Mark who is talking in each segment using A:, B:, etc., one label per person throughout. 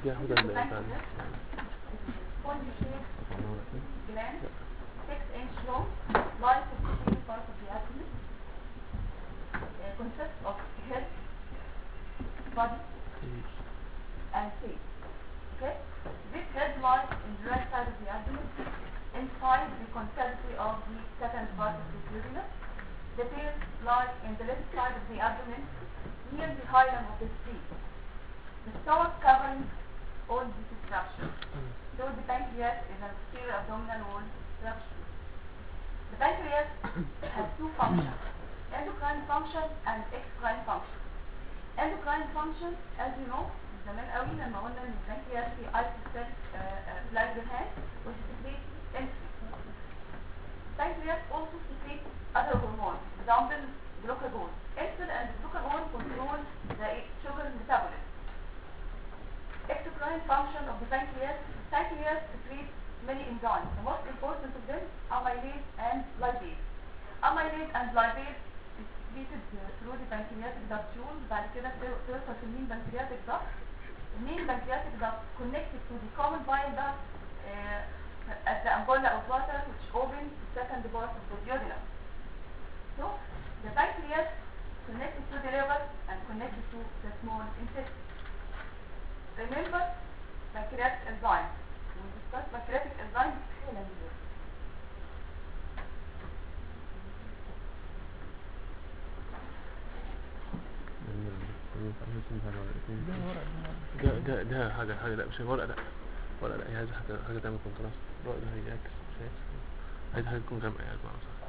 A: دي هاخد ال بتاع
B: spongy shaped gland 6 inch long lies in the same part of the abdomen uh, consists of head body and tail okay this head lies in the right side of the abdomen inside the concavity of the second part of the duodenum the tail lies in the left side of the abdomen near the hilum of the spleen the stomach covering all this structure so the pancreas is an posterior abdominal wall structure. The pancreas has two functions, endocrine function and exocrine function. Endocrine function, as you know, زمان قوي لما قلنا ان البنكرياس في ايسوسيل بلاك هاند which secretes insulin. Pancreas also secretes other hormones, example glucagon. Insulin and glucagon control the sugar metabolism. Exocrine function of the pancreas pancreas secretes many enzymes. The most important of them amylase and lipase. Amylase and lipase is secreted uh, through the pancreatic ductule بعد كده بت- توصل في المين pancreatic duct. المين pancreatic duct connected to the common bile duct uh, at the ampulla of water which opens the second part of the duodenum. So the pancreas connected to the liver and connected to the small intestine. Remember pancreatic enzyme. We discussed pancreatic enzyme حالا دلوقتي.
A: ده ده ده حاجة حاجة لا مش ورقة لا ورقة لا هي عايزة حاجة حاجة تعمل كونتراست الورقة ده هيعكس مش هيعكس عايزة حاجة تكون غامقة يا جماعة صح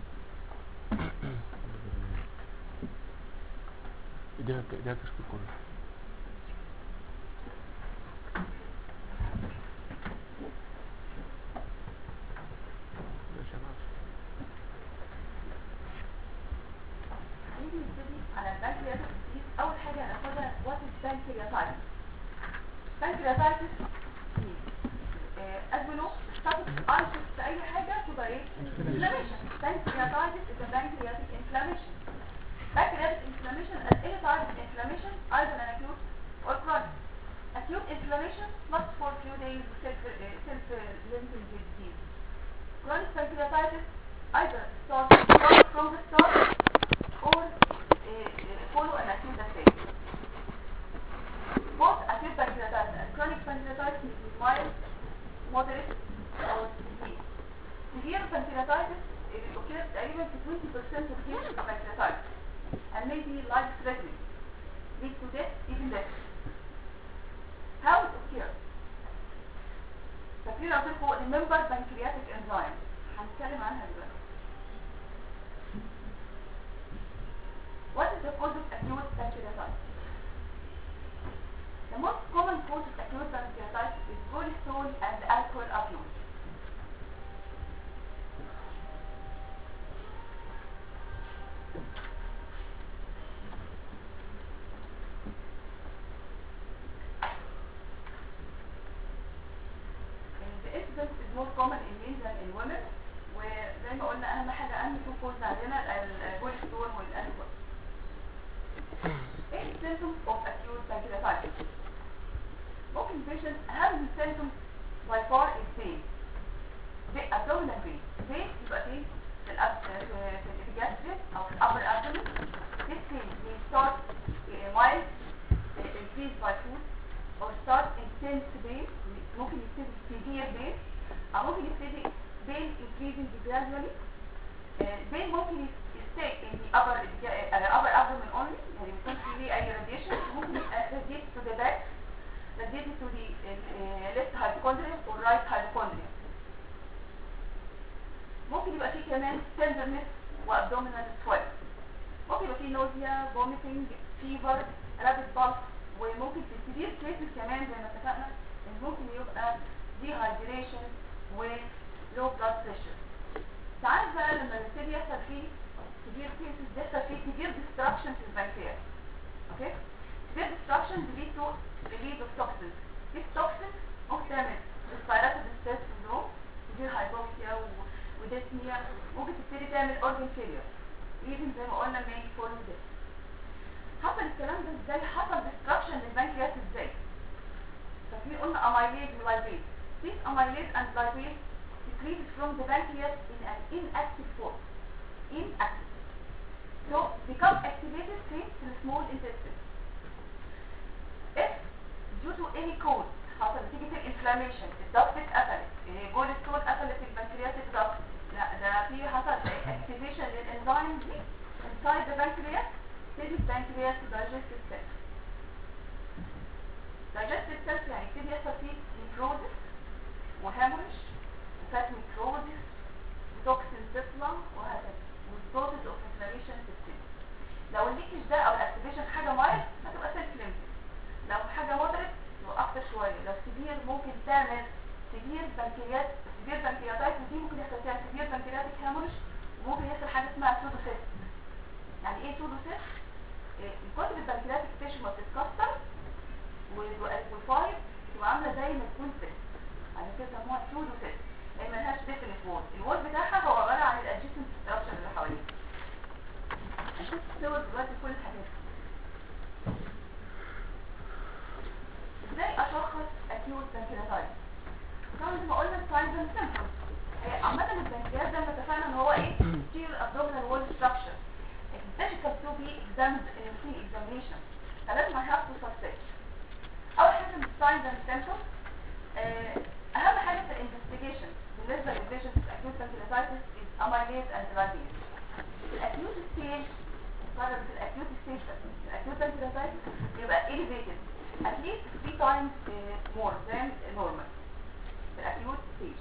A: ايديها ايديها كشف كله ماشي يا معلم.
B: نيجي نبتدي على البنكرياتيك disease. أول حاجة هناخدها what is pancreatitis. pancreatitis means uh, as we know status ulcer في أي حاجة تبقى إيه؟ inflammation. pancreatitis is a pancreatic inflammation. pancreatic inflammation as any type of inflammation either an acute or chronic. Acute inflammation lasts for a few days with self, uh, self-limiting disease. Chronic pancreatitis either starts starts from the start or uh, uh, follow an acute attack. Both acute pancreatitis and chronic pancreatitis may be mild, moderate, or severe. Severe pancreatitis it occurs تقريبا في 20% of cases of pancreatitis and may be life-threatening, lead to death, even death. How it occurs? فاكرين قلت لكم remember pancreatic enzyme هنتكلم عنها دلوقتي. What is the cause of acute pancreatitis? The most common cause of acute pancreatitis is gallstone and alcohol abuse. And The incidence is more common in men than in women وزي ما قلنا اهم حاجه اهم تو كوز عندنا الجولستون والالكول ايه symptoms of acute pancreatitis ممكن patient اهم symptoms by far is pain the abdominal pain pain يبقى pain في الأب في في الابيجاستريك او في الابر abdomen this pain may start uh, mild uh, increased by food or start intense pain ممكن يبتدي severe pain او ممكن يبتدي pain increasing gradually uh, pain ممكن stay in the upper uh, upper abdomen only يعني ما يكونش فيه اي radiation ممكن يبقى radiate to the back radiate to the uh, left hypochondrium or right hypochondrium ممكن يبقى فيه كمان tenderness وabdominal swelling ممكن يبقى فيه nausea vomiting fever rapid pulse وممكن في severe cases كمان زي ما اتفقنا ان ممكن يبقى dehydration و low blood pressure ساعات بقى لما يبتدي يحصل فيه severe cases بيحصل فيه severe destruction في البنكرياس اوكي severe destruction lead to release of toxins these toxins ممكن تعمل respiratory distress syndrome severe hypoxia و- وdyspnea ممكن تبتدي تعمل organ failure even زي ما قلنا may follow this حصل الكلام ده ازاي حصل destruction للبنكرياس ازاي في قلنا amylase ولايبيز this amylase and lipase secreted from the pancreas in an inactive form inactive so become activated في في small intestine if due to any cause حصل نتيجة الانفلاميشن الضغط اتقفلت إيه، جول ستون قفلت البنكرياتيك ضغط لا ده في حصل اكتيفيشن للانزيم دي inside the pancreas تبتدي البنكرياس digestive cells digestive cells يعني يبتدي يحصل فيه necrosis وهاموريج وفات necrosis وتوكسين تطلع وهكذا والبروسيس اوف انفلاميشن تبتدي لو الليكج ده او الاكتيفيشن حاجه مايل هتبقى سيلف ليمتد لو حاجه مودريت تبقى اكتر شويه لو سيفير ممكن تعمل سيفير بنكريات سيفير بنكرياتايتس دي ممكن يحصل فيها سيفير بنكرياتيك هاموريج وممكن يحصل حاجه اسمها سودوسيست يعني ايه سودوسيست إيه، من كتر البنكرياتيك تيشو ما بتتكسر والفايب تبقى عامله زي ما تكون سيست عشان كده سموها سودوسيست هي ملهاش ديفينيت وول الوول بتاعها هو عباره عن الادجيسنت ستراكشر اللي حواليه هنشوف صور دلوقتي كل الحاجات دي. ازاي اشخص اكيوت بنكرياتايتس طبعا زي ما قلنا الساينز اند سيمبتومز عامه البنكرياس زي ما اتفقنا ان هو ايه ستير ابدومينال وول ستراكشر difficult to be examined in routine examination فلازم I have to success اول حاجه من signs and symptoms آه، اهم حاجه في الانفستيجيشن بالنسبه للبيشنت acute pancreatitis is amylase and lipase الاكيوت ستيج فرق في الاكيوت ستيج الاكيوت pancreatitis يبقى elevated at least three times uh, more than normal في الاكيوت ستيج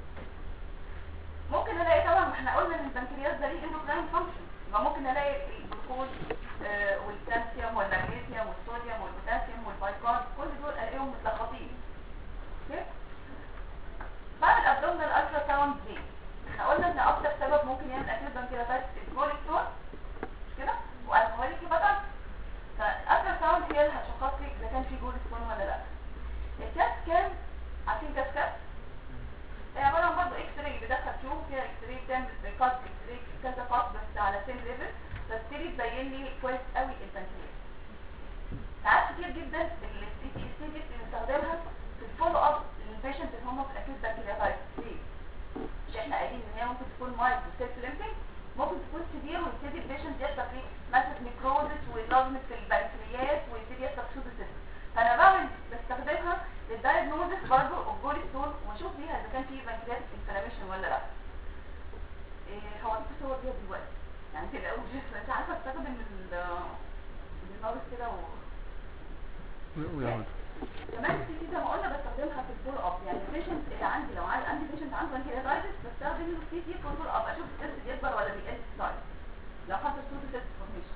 B: ممكن الاقي طبعا ما احنا قلنا ان البنكرياس ده ليه اندوكراين فانكشن يبقى ممكن الاقي الجلوكوز آه، والكالسيوم والمغنيسيوم والصوديوم والبوتاسيوم والبايكارب كل دول الاقيهم متلخبطين اوكي بعد الابدومينال الترا ساوند دي احنا قلنا ان اكتر سبب ممكن يعمل اكيوت بنكرياتايتس الكوليسترول مش كده والكحوليك هيباتايتس فالالترا ساوند هي اللي هتشخص لي اذا كان في جولستون ولا لا الكات سكان عارفين كات سكان هي عباره عن برضه اكس راي بيدخل تيوب فيها اكس راي بتعمل كات اكس راي كذا كات بس على سيم ليفل فبتبتدي تبين لي كويس قوي البنكرياس ساعات كتير جدا السي تي اس دي بنستخدمها في الفولو اب للبيشنت اللي هم في الاكيوت بنكرياتايتس ليه؟ مش احنا قايلين ان هي ممكن تكون مايلد وسيلف ليمبنج ممكن تكون سيفير ويبتدي البيشنت يحصل فيه ماسس نيكروزس ولازمه في البنكرياس ويبتدي يحصل سودوسيست فانا بعمل بستخدمها للدايجنوزس برضه اوف جول ستون واشوف بيها اذا كان في بنكرياتيك انفلاميشن ولا لا إيه هو في صور بيها دلوقتي يعني كده اول مش عارفه استخدم ال- الماوس كده و
A: ويقعد
B: كمان السي تي زي ما قلنا بستخدمها في الفول اب يعني البيشنت اللي عندي لو عندي عندي بيشنت عنده بنكرياتايتس بستخدم السي تي في الفول اب اشوف السيست بيكبر ولا بيقل في السايز لو حصل سودو سيست فورميشن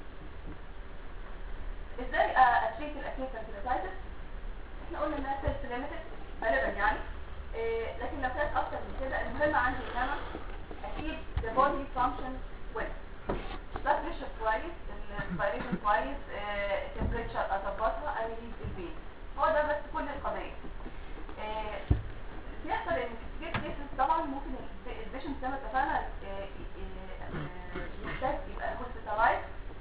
B: ازاي اتريت الاكيوت بنكرياتايتس احنا قلنا انها سيلف ليميتد غالبا يعني إيه لكن لو كانت اكتر من كده المهم عندي ان انا اكيد the body function well blood pressure كويس الانسبيريشن كويس التمبريتشر اظبطها اريليز البين هو ده بس كل القضيه آه، بيحصل ان في كتير كيسز طبعا ممكن البيشنت زي ما اتفقنا آه، آه، آه، يحتاج يبقى هوسبيتالايز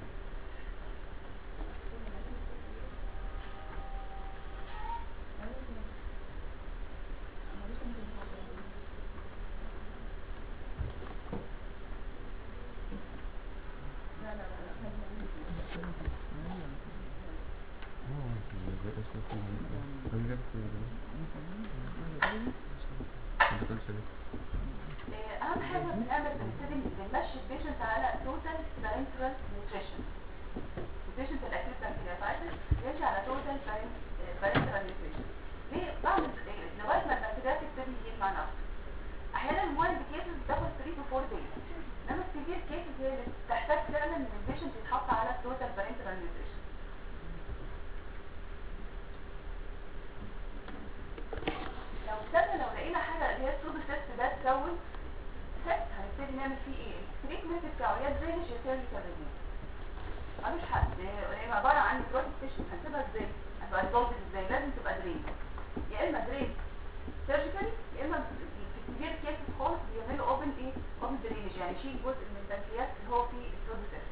B: آه، اهم حاجه بنعمل بنبتدي بنمشي البيشنت على توتال بارنترال نيوتريشن البيشنت الاكيوت بانكرياتايتس يمشي على توتال بارنترال نيوتريشن ليه بعمل آه، لغايه ما البنكرياس يبتدي يجيب مع نفسه احيانا الموالد كيسز بتاخد 3 to 4 days انما السيفير كيسز هي اللي بتحتاج فعلا ان البيشنت يتحط على توتال بارنترال نيوتريشن لو استنى لو لقينا حاجه اللي هي السودو سيست ده اتكون سيست هنبتدي نعمل فيه ايه؟ التريتمنت بتاعه يا درينج يا سيرجيكال ريموف ملوش حل هي عباره عن بروتين تيشن هنسيبها ازاي؟ هتبقى ريزولفد ازاي؟ لازم تبقى درين يا اما درين سيرجيكالي يا اما في السيفير كيسز خالص بيعملوا اوبن ايه؟ اوبن درينج يعني يشيل جزء من البنكرياس اللي هو فيه السودو سيست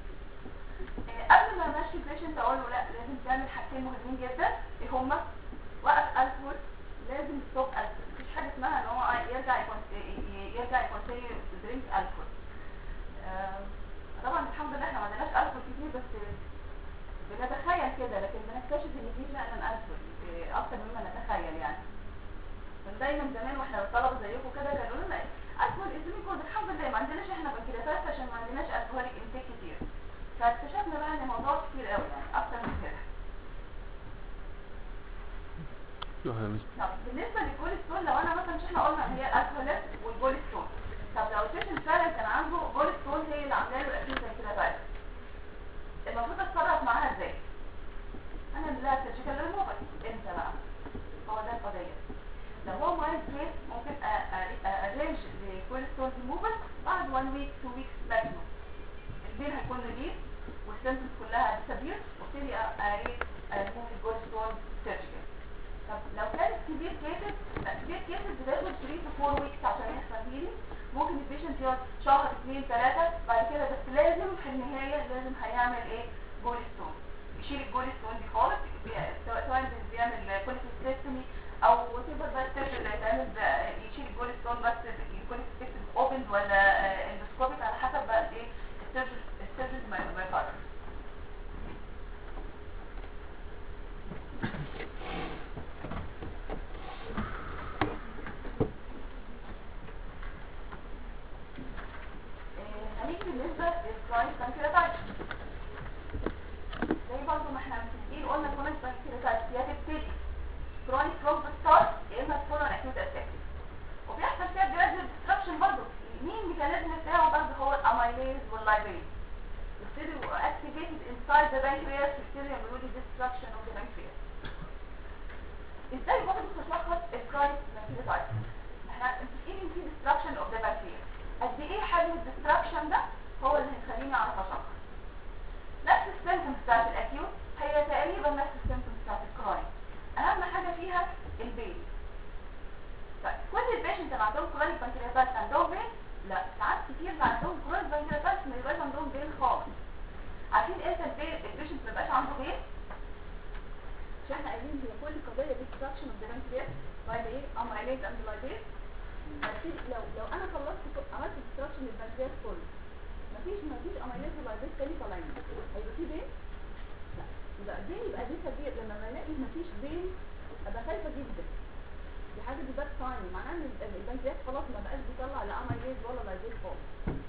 B: آه، قبل ما امشي البيشنت اقول له لا لازم تعمل حاجتين مهمين جدا ايه هما؟ وقف الكول لازم ستوب الكول مفيش حاجه اسمها ان هو يرجع يكون يرجع يكونتينيو درينك الكول طبعا الحمد لله احنا ما عندناش الكول كتير بس بنتخيل كده لكن بنكتشف ان في فعلا الكول إيه، اكتر مما نتخيل يعني كان دايما زمان واحنا طلبه زيكم كده قالوا لنا الكول اسمي كود الحمد لله ما عندناش احنا بنكرياتات عشان ما عندناش الكهوليك انتيك كتير فاكتشفنا بقى ان الموضوع كتير قوي يعني اكتر من كده
A: شو هذا مش
B: طب بالنسبه للجول ستون لو انا مثلا مش احنا قلنا ان هي الكهولات والجول ستون طب لو البيشنت فعلا كان عنده جول ستون هي اللي عامله له اكيد زي كده بقى المفروض اتصرف معاها ازاي؟ انا اللي لها سيرجيكال ريموفر امتى بقى؟ هو ده القضيه لو هو مايند كيس ممكن ارينج لكل ستون ريموفر بعد 1 ويك 2 ويكس ماكسيموم البين هيكون ريليف والسيمبتومز كلها ديسابير وابتدي اريموف الجول ستون سيرجيكال طب لو كانت كبير كيسز كبير كيسز بتاخد 3 to 4 ويكس عشان يحصل هيلينج ممكن البيشنت يقعد شهر اثنين ثلاثة بعد كده بس لازم في النهاية لازم هيعمل ايه جول ستون يشيل الجول ستون دي خالص بي- سواء سواء بيعمل كوليستيستمي او وتبقى بقى السيرجن اللي هيتعمل ده يشيل الجول ستون بس يكون اوبن ولا اندوسكوبيك على حسب بقى ايه السيرجن السيرجن ما ما يقرر إيه، هنيجي بالنسبة للكرايس بانكرياتايتس زي برضه ما احنا متفقين قلنا كرايس بانكرياتايتس يا تبتدي كرونيك فروم ستارت يا اما تكون اكيوت اتاك وبيحصل فيها جراديوال ديستركشن برضه مين الميكانيزم بتاعه برضه هو الاميليز واللايبيز يبتدوا اكتيفيتد انسايد ذا بانكرياس يبتدوا يعملوا لي ديستركشن اوف ذا بانكرياس ازاي برضه تشخص الكرايس بانكرياتايتس احنا متفقين ان في ديستركشن اوف ذا بانكرياس قد ايه حجم الديستركشن ده هو اللي هيخليني اعرف اشخص نفس السيمتومز بتاعت الاكيوت هي تقريبا نفس السيمتومز بتاعت الكرونيك اهم حاجه فيها البين طيب كل البيشنت اللي عندهم كرونيك بانكرياتايتس عندهم بين لا ساعات كتير اللي عندهم كرونيك بانكرياتايتس ما يبقاش عندهم بين خالص عارفين امتى البين البيشنت ما يبقاش عنده بين مش احنا قايلين هي كل قضيه ديستراكشن اوف ذا بانكرياس باي ذا ايه اميليز اند لايبيز لو لو انا خلصت ك- عملت ديستراكشن للبنكرياس كله مفيش مفيش اميليز ولايبيز تاني طالعين هيبقى في بين لا يبقى البين يبقى دي كبير لما بلاقي مفيش بين ابقى خايفه جدا دي حاجه دي باد ساين معناها ان ال- البنكرياس خلاص ما بقاش بيطلع لا اميليز ولا لايبيز خالص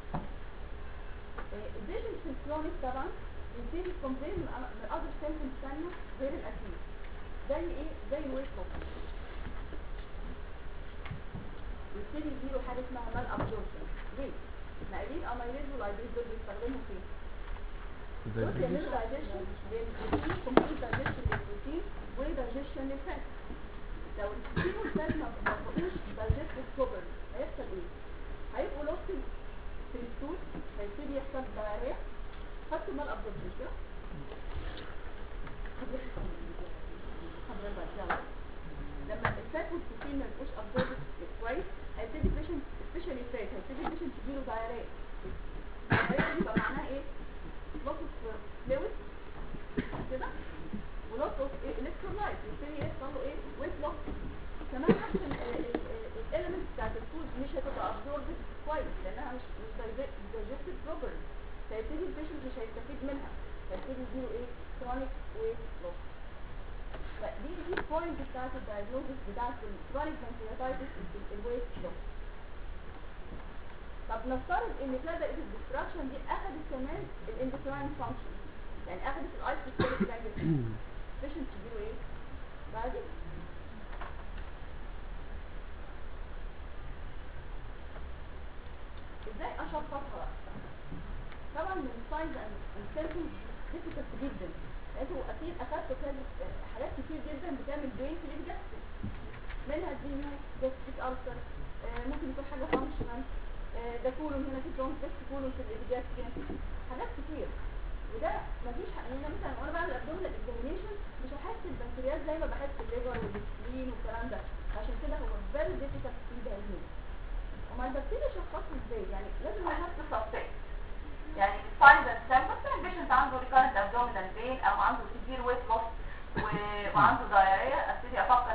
B: البيشنت في الكرونيك طبعا بيبتدي كومبلين من اذر سيمبتومز ثانيه غير الاكيوت زي ايه زي الويت لوس يبتدي يديله حاجه اسمها مال ابزوربشن ليه؟ نقلين اميليز ولايبيز دول بيستخدموا فين؟
A: زي
B: دول بيعملوا دايجيشن للبروتين كومبليت دايجيشن للبروتين ودايجيشن للفات لو البروتين والفات ما ما بقوش دايجيستد بروبر هيحصل ايه؟ هيبقوا لوست في الستول هيبتدي يحصل ضرارية خدتوا مال ابزوربشن كده؟ لما الفات والبروتين ما يبقوش ابزوربد كويس هيبتدي البيشنت سبيشالي فات هيبتدي البيشنت تجيله دايريه الدايريه دي يبقى معناها ايه؟ loss of fluid كده ولوس اوف الكترولايت يبتدي يحصل له ايه؟ ويت لوس كمان حتى الاليمنتس بتاعت الفود مش هتبقى ابزوربد كويس لانها مش مش دايجستد بروبر فيبتدي البيشنت مش هيستفيد منها فيبتدي يجيله ايه؟ كرونيك ويت لوس فدي دي البوينت بتاعت الدايجنوزس بتاعت الكرونيك بانكرياتايتس الويت لوس طب نفترض ان ابتدت الديستراكشن دي اخذت كمان الاندوكراين فانكشن يعني اخذت الايس سيستم جانجليون بيشنت تجيله ايه؟ بعدين ازاي اشخصها بقى؟ طبعا من الساينز اند سيمبتومز ديفيكالت جدا انتوا اكيد اخدتوا كذا حاجات كتير جدا بتعمل بين في الجاستريك منها الدينو جاستريك ألسر ممكن يكون حاجه فانكشنال ده كولون هنا في برونز بس كولون في الجاستريك حاجات كتير وده مفيش حق يعني أنا مثلا وانا بعمل ابدومينال اكزامينيشن مش هحس البنكرياس زي ما بحس الليفر والسبلين والكلام ده عشان كده هو فيري ديفيكالت في دايجنوز امال ببتدي اشخصه ازاي يعني لازم احط سسبكت يعني الساينز اند سيمبتومز البيشنت عنده ريكارنت ابدومينال بين او عنده سيفير ويت لوس وعنده دايريا ابتدي افكر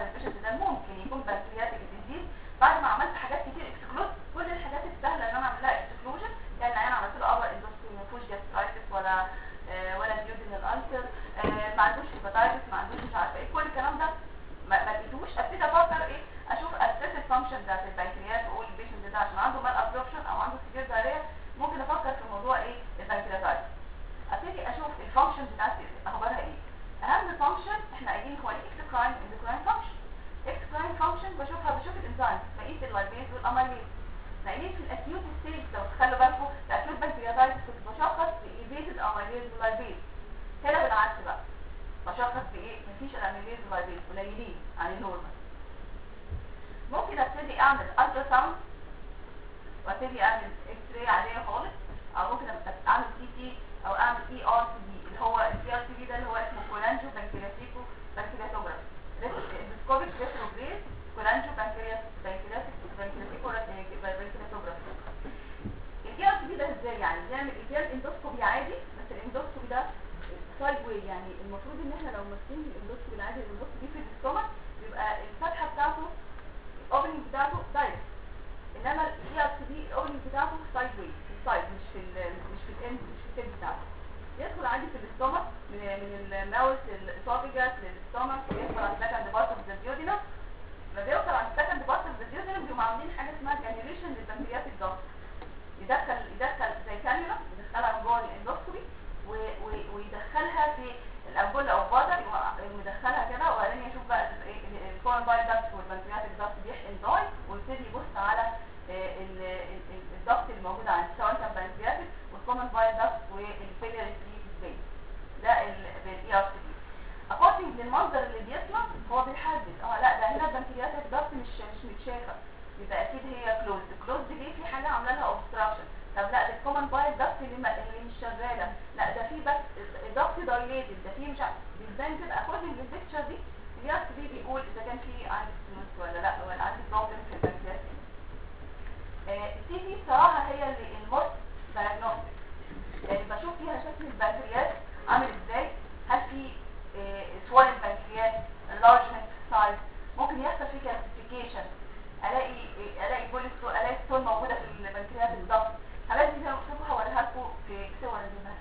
B: ما عندوش هيباتايتس ما عندوش مش عارفه ايه كل الكلام ده ما ما لقيتوش ابتدي افكر ايه اشوف اساس الفانكشن بتاعت البنكرياس واقول البيشنت ده عشان عنده مال ابزوربشن او عنده سيفير دايريا ممكن افكر في موضوع ايه البنكرياتايتس ابتدي اشوف الفانكشن بتاعت اخبارها ايه اهم فانكشن احنا قايلين هو الاكسكراين اندوكراين فانكشن اكسكراين فانكشن بشوفها بشوف الانزيم بقيت اللايبيز والاميليز ناقلين في الاكيوت ستيج لو تخلوا بالكم الاكيوت بنكرياتايتس كنت بشخص بايفيتد اميليز ولايبيز هنا بالعكس بقى بشخص بايه مفيش الاميليز ولايبيز قليلين عن النورمال ممكن ابتدي اعمل الترا ساوند وابتدي اعمل اكس راي عاديه خالص او ممكن أبقى اعمل سي تي او اعمل اي ار سي دي اللي هو السي ار سي دي ده اللي هو اسمه كولانجو بنكرياتيكو بنكرياتوجراف اندوسكوبيك ريتروجريد كولانجو بنكرياس بنكرياتيك بنكرياتيكو بنكرياتوجراف الاي ار سي دي ده ازاي يعني بنعمل اجهاز اندوسكوبي عادي بس الاندوسكوبي ده سايد واي يعني المفروض ان احنا لو ماسكين الاندوسكوبي العادي الاندوسكوبي في الاستومك بيبقى الفتحه بتاعته الاوبننج بتاعته دايركت انما الاي ار سي دي الاوبننج بتاعته سايد واي في السايد مش في ال مش في الاند مش في التيب بتاعته يدخل عادي في الاستومك من من الماوس الاسوفيجاس للاستومك ويدخل على السكند بارت اوف ذا ديودينم لما بيوصل على السكند بارت اوف ذا ديودينم بيبقوا عاملين حاجه اسمها كانيوليشن للبنكرياتيك ضغط يدخل يدخل زي كانيولا يدخلها جوه الاندوسكوبي و- و- ويدخلها في الامبولا او بادر يدخلها كده وبعدين يشوف بقى الكورن باي داكت والبنكرياتيك داكت بيحقن داي ويبتدي يبص على آه، ال- ال- ال- الضغط اللي موجود عند سواء كان بنكرياتيك والكومن باي داكت والفيلير سبيس ده بالاي ار سي دي اكوردنج للمنظر اللي بيطلع هو بيحدد اه لا ده هنا البنكرياتيك داكت مش مش متشافه يبقى اكيد هي كلوز كلوز دي في حاجه عامله لها اوبستراكشن طب لا ده الكومن بايل داكت اللي, ما- اللي مش شغاله لا ده في بس داكت دايليتد ده في مش عارف بيبان كده اكوردنج للبيكتشر دي الياس دي بيقول اذا كان في عندي ستنوز ولا لا ولا عندي بروبلم في البنكرياس السي تي بصراحه هي اللي الموست دايجنوستيك يعني بشوف فيها شكل البنكرياس عامل ازاي هل في سوال البنكرياس enlargement سايز ممكن يحصل فيه كلاسيفيكيشن الاقي الاقي بوليستو الاقي ستون موجوده في البنكرياس الضغط الحاجات دي زي ما قلت لكم هوريها لكم في صور الجمال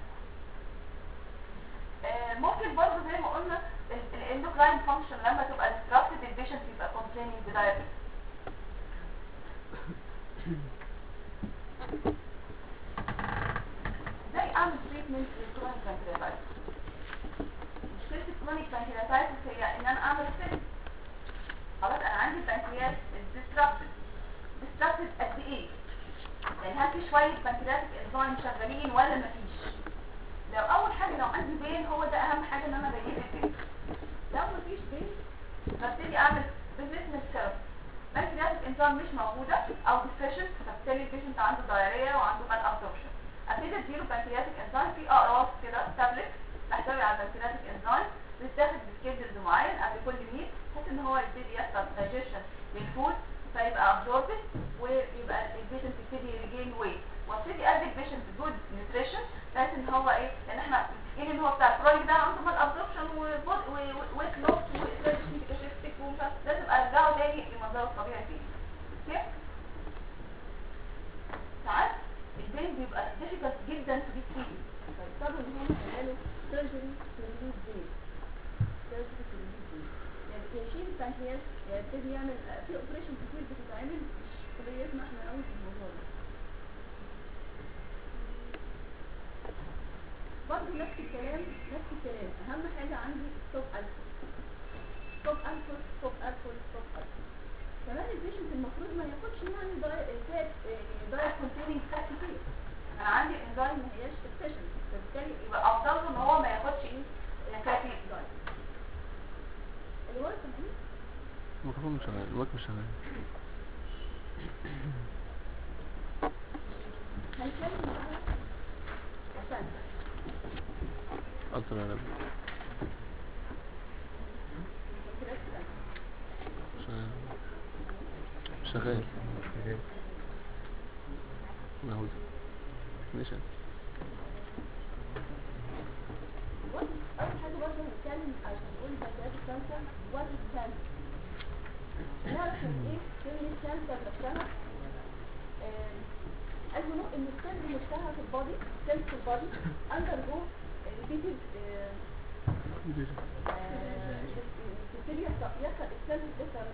B: آه، ممكن برضه زي ما قلنا الاندوكراين فانكشن لما تبقى disrupted البيشنت يبقى complaining بدايابيتس ازاي اعمل تريتمنت للكرونيك بانكرياتايتس مشكله الكرونيك بانكرياتايتس هي ان انا اعمل ست خلاص انا عندي البنكرياس disrupted disrupted قد ايه يعني هل في شويه بنكرياتيك انزيم شغالين ولا مفيش لو اول حاجه لو عندي بين هو ده اهم حاجه ان انا بجيب البين لو مفيش بين ببتدي اعمل ريزيستنس ثيرابي بنكرياتيك انزيم مش موجوده او ديفيشنت فبالتالي البيشنت عنده دايريا وعنده مال ابسوربشن ابتدي اديله بنكرياتيك انزيم في اقراص كده تابلت تحتوي على البنكرياتيك انزيم بتتاخد بسكيدولز معين قبل كل ميل بحيث ان هو يبتدي يحصل دايجيشن للفود فيبقى ابزوربد ويبقى البيشنت يبتدي ريجين ويت وابتدي ادي البيشنت جود نيوتريشن بحيث ان هو ايه لان احنا متفقين ان هو بتاع الكرونيك ده عنده مال ابزوربشن وويت لوس وسيرشن كاشفتك ومش عارف لازم ارجعه تاني لمنظره الطبيعي تاني اوكي ساعات البين بيبقى difficult جدا to be treated فيضطروا ان هم يعملوا surgery to relieve pain surgery to relieve pain يعني يشيل البنكرياس يبتدي يعمل في اوبريشن كتير بتتعمل مش قضيتنا احنا قوي في الموضوع ده برضه نفس الكلام نفس الكلام اهم حاجه عندي ستوب الكول ستوب الكول ستوب الكول ستوب الكول كمان البيشنت المفروض ما ياخدش يعني دايت دايت كونتيننج فات كتير انا عندي انزيم ما هياش efficient فبالتالي يبقى افضل له ان هو ما ياخدش ايه فاتي دايت الورق دي
A: الميكروفون مش شغال الوقت مش شغال
B: هنتكلم على عشان
A: أكتر على شغال شغال مهود ماشي
B: اول حاجه برضه هنتكلم عشان نقول بنكرياتيك كانسر وات از كانسر نعرف ان ايه كلمه كانسر نفسها آه، قال له ان السيل نفسها في البادي سيلز في البادي اندر جو ريبيتد تبتدي يحصل يحصل السيل يحصل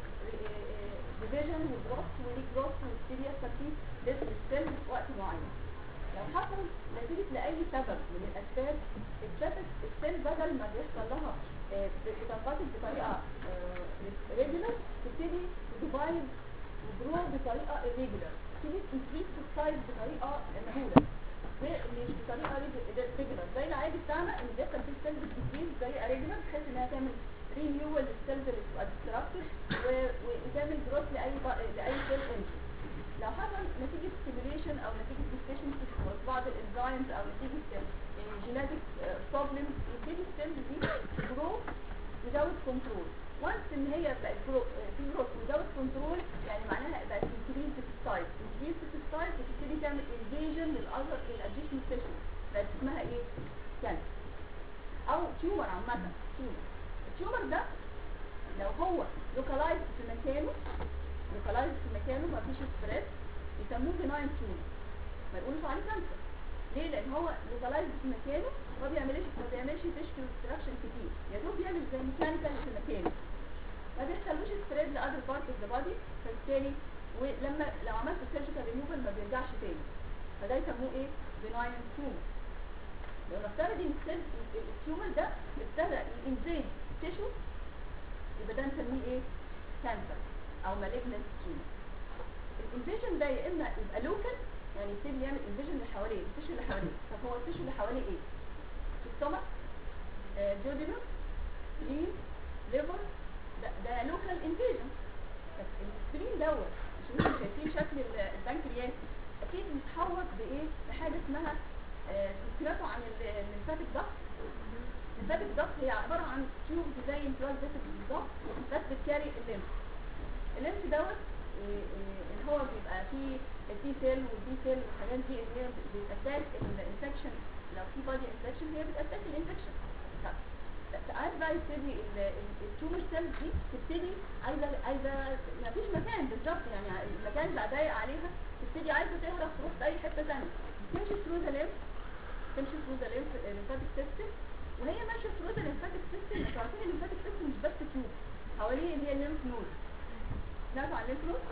B: ديفيجن وجروث وليه جروث ويبتدي يحصل فيه ديث السيل في وقت معين لو حصل نتيجة لأي سبب من الأسباب اتثبت السيل بدل ما بيحصل لها آه، بتنقسم بطريقة ريجولار تبتدي ديفايد وجرو بطريقة irregular تبتدي تنكريس في السايز بطريقة مهولة غير مش بطريقة ريجولار زي العادي بتاعنا ان بيحصل في السيلز بتديز بطريقة ريجولار بحيث انها تعمل رينيوال للسيلز اللي بتبقى ديستراكتد وتعمل جروث لأي ب- لأي سيل انتري لو حصل نتيجة stimulation أو نتيجة deficiency في بعض الانزيمز أو نتيجة جيناتيك بروبلم يبتدي السيلز دي تجرو without control once ان هي بقت grow- آه، في growth without control يعني معناها بقت increased في السايز increased في السايز بتبتدي تعمل invasion للأذر للadjacent tissue بقت اسمها ايه؟ cancer أو تيومر عامة تيومر التيومر ده لو هو localized في مكانه لوكالايز في مكانه ما فيش سبريد يسموه بناين تيومر ما يقولوش عليه كانسر ليه لان هو لوكالايز في مكانه ما بيعملش ما بيعملش تشكيل ديستراكشن كتير يا دوب بيعمل زي ميكانيكال في مكانه ما بيحصلوش سبريد لاذر بارت اوف ذا بادي فبالتالي ولما لو عملت سيرجيكال ريموفال ما بيرجعش تاني فده يسموه ايه بناين تيومر لو نفترض ان السيل التيومر ده ابتدى ينفيد تيشو يبقى ده نسميه ايه كانسر او malignant tumor الانفيجن ده يا اما يبقى لوكال يعني يبتدي يعمل انفيجن اللي حواليه التيشو اللي حواليه طب هو التيشو اللي حواليه ايه ستومك جودينوس لين ليفر ده ده لوكال انفيجن بس السكرين دوت مش انتوا شايفين شكل ال- البنكرياس اكيد متحوط بايه بحاجه اسمها آه، سمعتوا عن الليمفاتيك ضغط الليمفاتيك ضغط هي عباره عن تيوب زي البلاد فيسل بالظبط بس بتكاري الليمف الليمف دوت إيه، إيه، ان هو بيبقى فيه التي سيل والبي سيل والحاجات دي اللي هي بتاتاك الانفكشن لو في بادي انفكشن هي بتاتاك الانفكشن ساعات بقى يبتدي التومر سيلز دي تبتدي عايزه عايزه ما فيش مكان بالظبط يعني المكان بقى ضيق عليها تبتدي عايزه تهرب تروح في اي حته ثانيه تمشي ثرو ذا ليمف تمشي ثرو ذا ليمف lymphatic سيستم وهي ماشيه ثرو ذا lymphatic سيستم انتوا عارفين الليمفاتيك سيستم مش بس تيوب حواليه اللي هي الليمف نود سمعتوا عن الليمف نود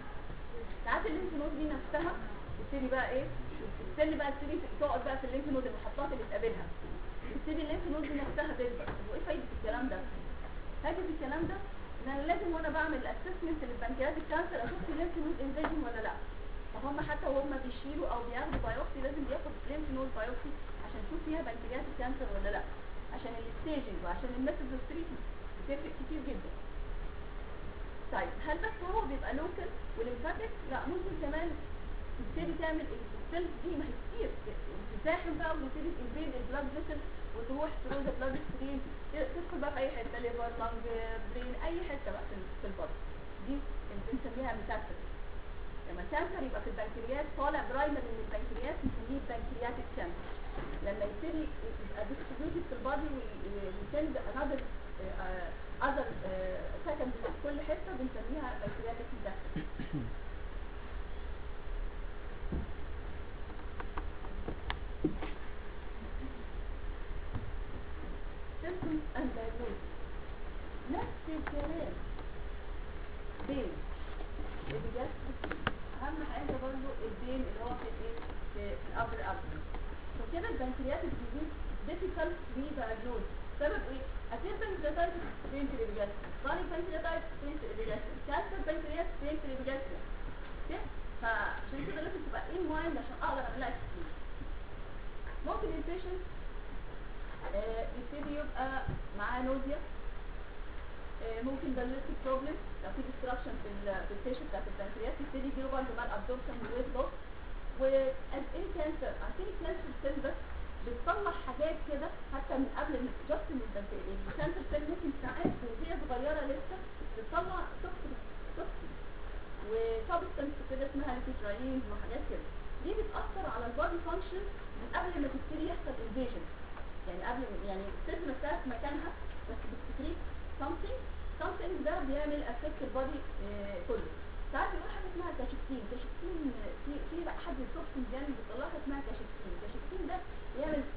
B: ساعات الليمف نود دي نفسها تبتدي بقى ايه السن بقى تبتدي تقعد بقى في الليمف نود المحطات اللي تقابلها تبتدي الليمف نود دي نفسها تكبر طب وايه فايده الكلام ده فايده الكلام ده ان انا لازم وانا بعمل الاسسمنت للبنكرياتيك كانسر اشوف في الليمف نود انفيجن ولا لا فهم حتى وهم بيشيلوا او بياخدوا بايوبسي لازم بياخد ليمف نود بايوبسي عشان يشوف فيها بنكرياتيك كانسر ولا لا عشان الستيجنج وعشان الميثود اوف تريتمنت بتفرق كتير جدا طيب هل بس هو بيبقى لوكال وليمفاتيك لا ممكن كمان تبتدي تعمل السيلز دي ما هي كتير تزاحم بقى وتبتدي تنفيد البلاد فيسل وتروح ثرو ذا بلاد ستريم تدخل بقى في اي حته ليفر لانج برين اي حته بقى في في البطن دي اللي بنسميها ميتاستاسيس لما كانسر يبقى في البنكرياس طالع برايمر من البنكرياس نسميه بنكرياتيك كانسر لما يبتدي يبقى ديستريبيوتد في البادي ويسند انذر اذر سكند في كل حته بنسميها بنكرياتيك ميتاستاسيس symptoms and diagnosis نفس الكلام بين الجاستريك اهم حاجه برضو البين اللي هو في الايه في في الابر ابر فكده البنكرياتيك ديزيز difficult to be diagnosed سبب ايه؟ اكيد بنكرياتايتس فين في الابيجاستريك chronic pancreatitis فين في الابيجاستريك كانسر بنكرياس فين في الابيجاستريك اوكي فعشان كده لازم تبقى in mind عشان اقدر اعمل لها exclusion. ممكن البيشنت آه، يبتدي يبقى معاه نوزيا ممكن digestive بروبلم لو في ديستراكشن في ال في التيشو بتاعت البنكرياس يبتدي يجيله برضه مال ابزوربشن وويت لوس وقد ايه كانسر عارفين الكانسر سيل بس بتصلح حاجات كده حتى من قبل جاست من البنكرياس الكانسر سيل ممكن ساعات وهي صغيره لسه بتطلع توكسين توكسين وسبستنس كده اسمها ليبيتراينز وحاجات كده دي بتاثر على البادي فانكشن من قبل ما تبتدي يحصل انفيجن يعني قبل يعني السيل نفسها في مكانها بس بتكريت something something ده بيعمل افكت البادي كله ساعات بيقول حاجه اسمها كاشكتين كاشكتين في في بقى حد التوكسين بيعمل بيطلع حاجه اسمها كاشكتين كاشكتين ده بيعمل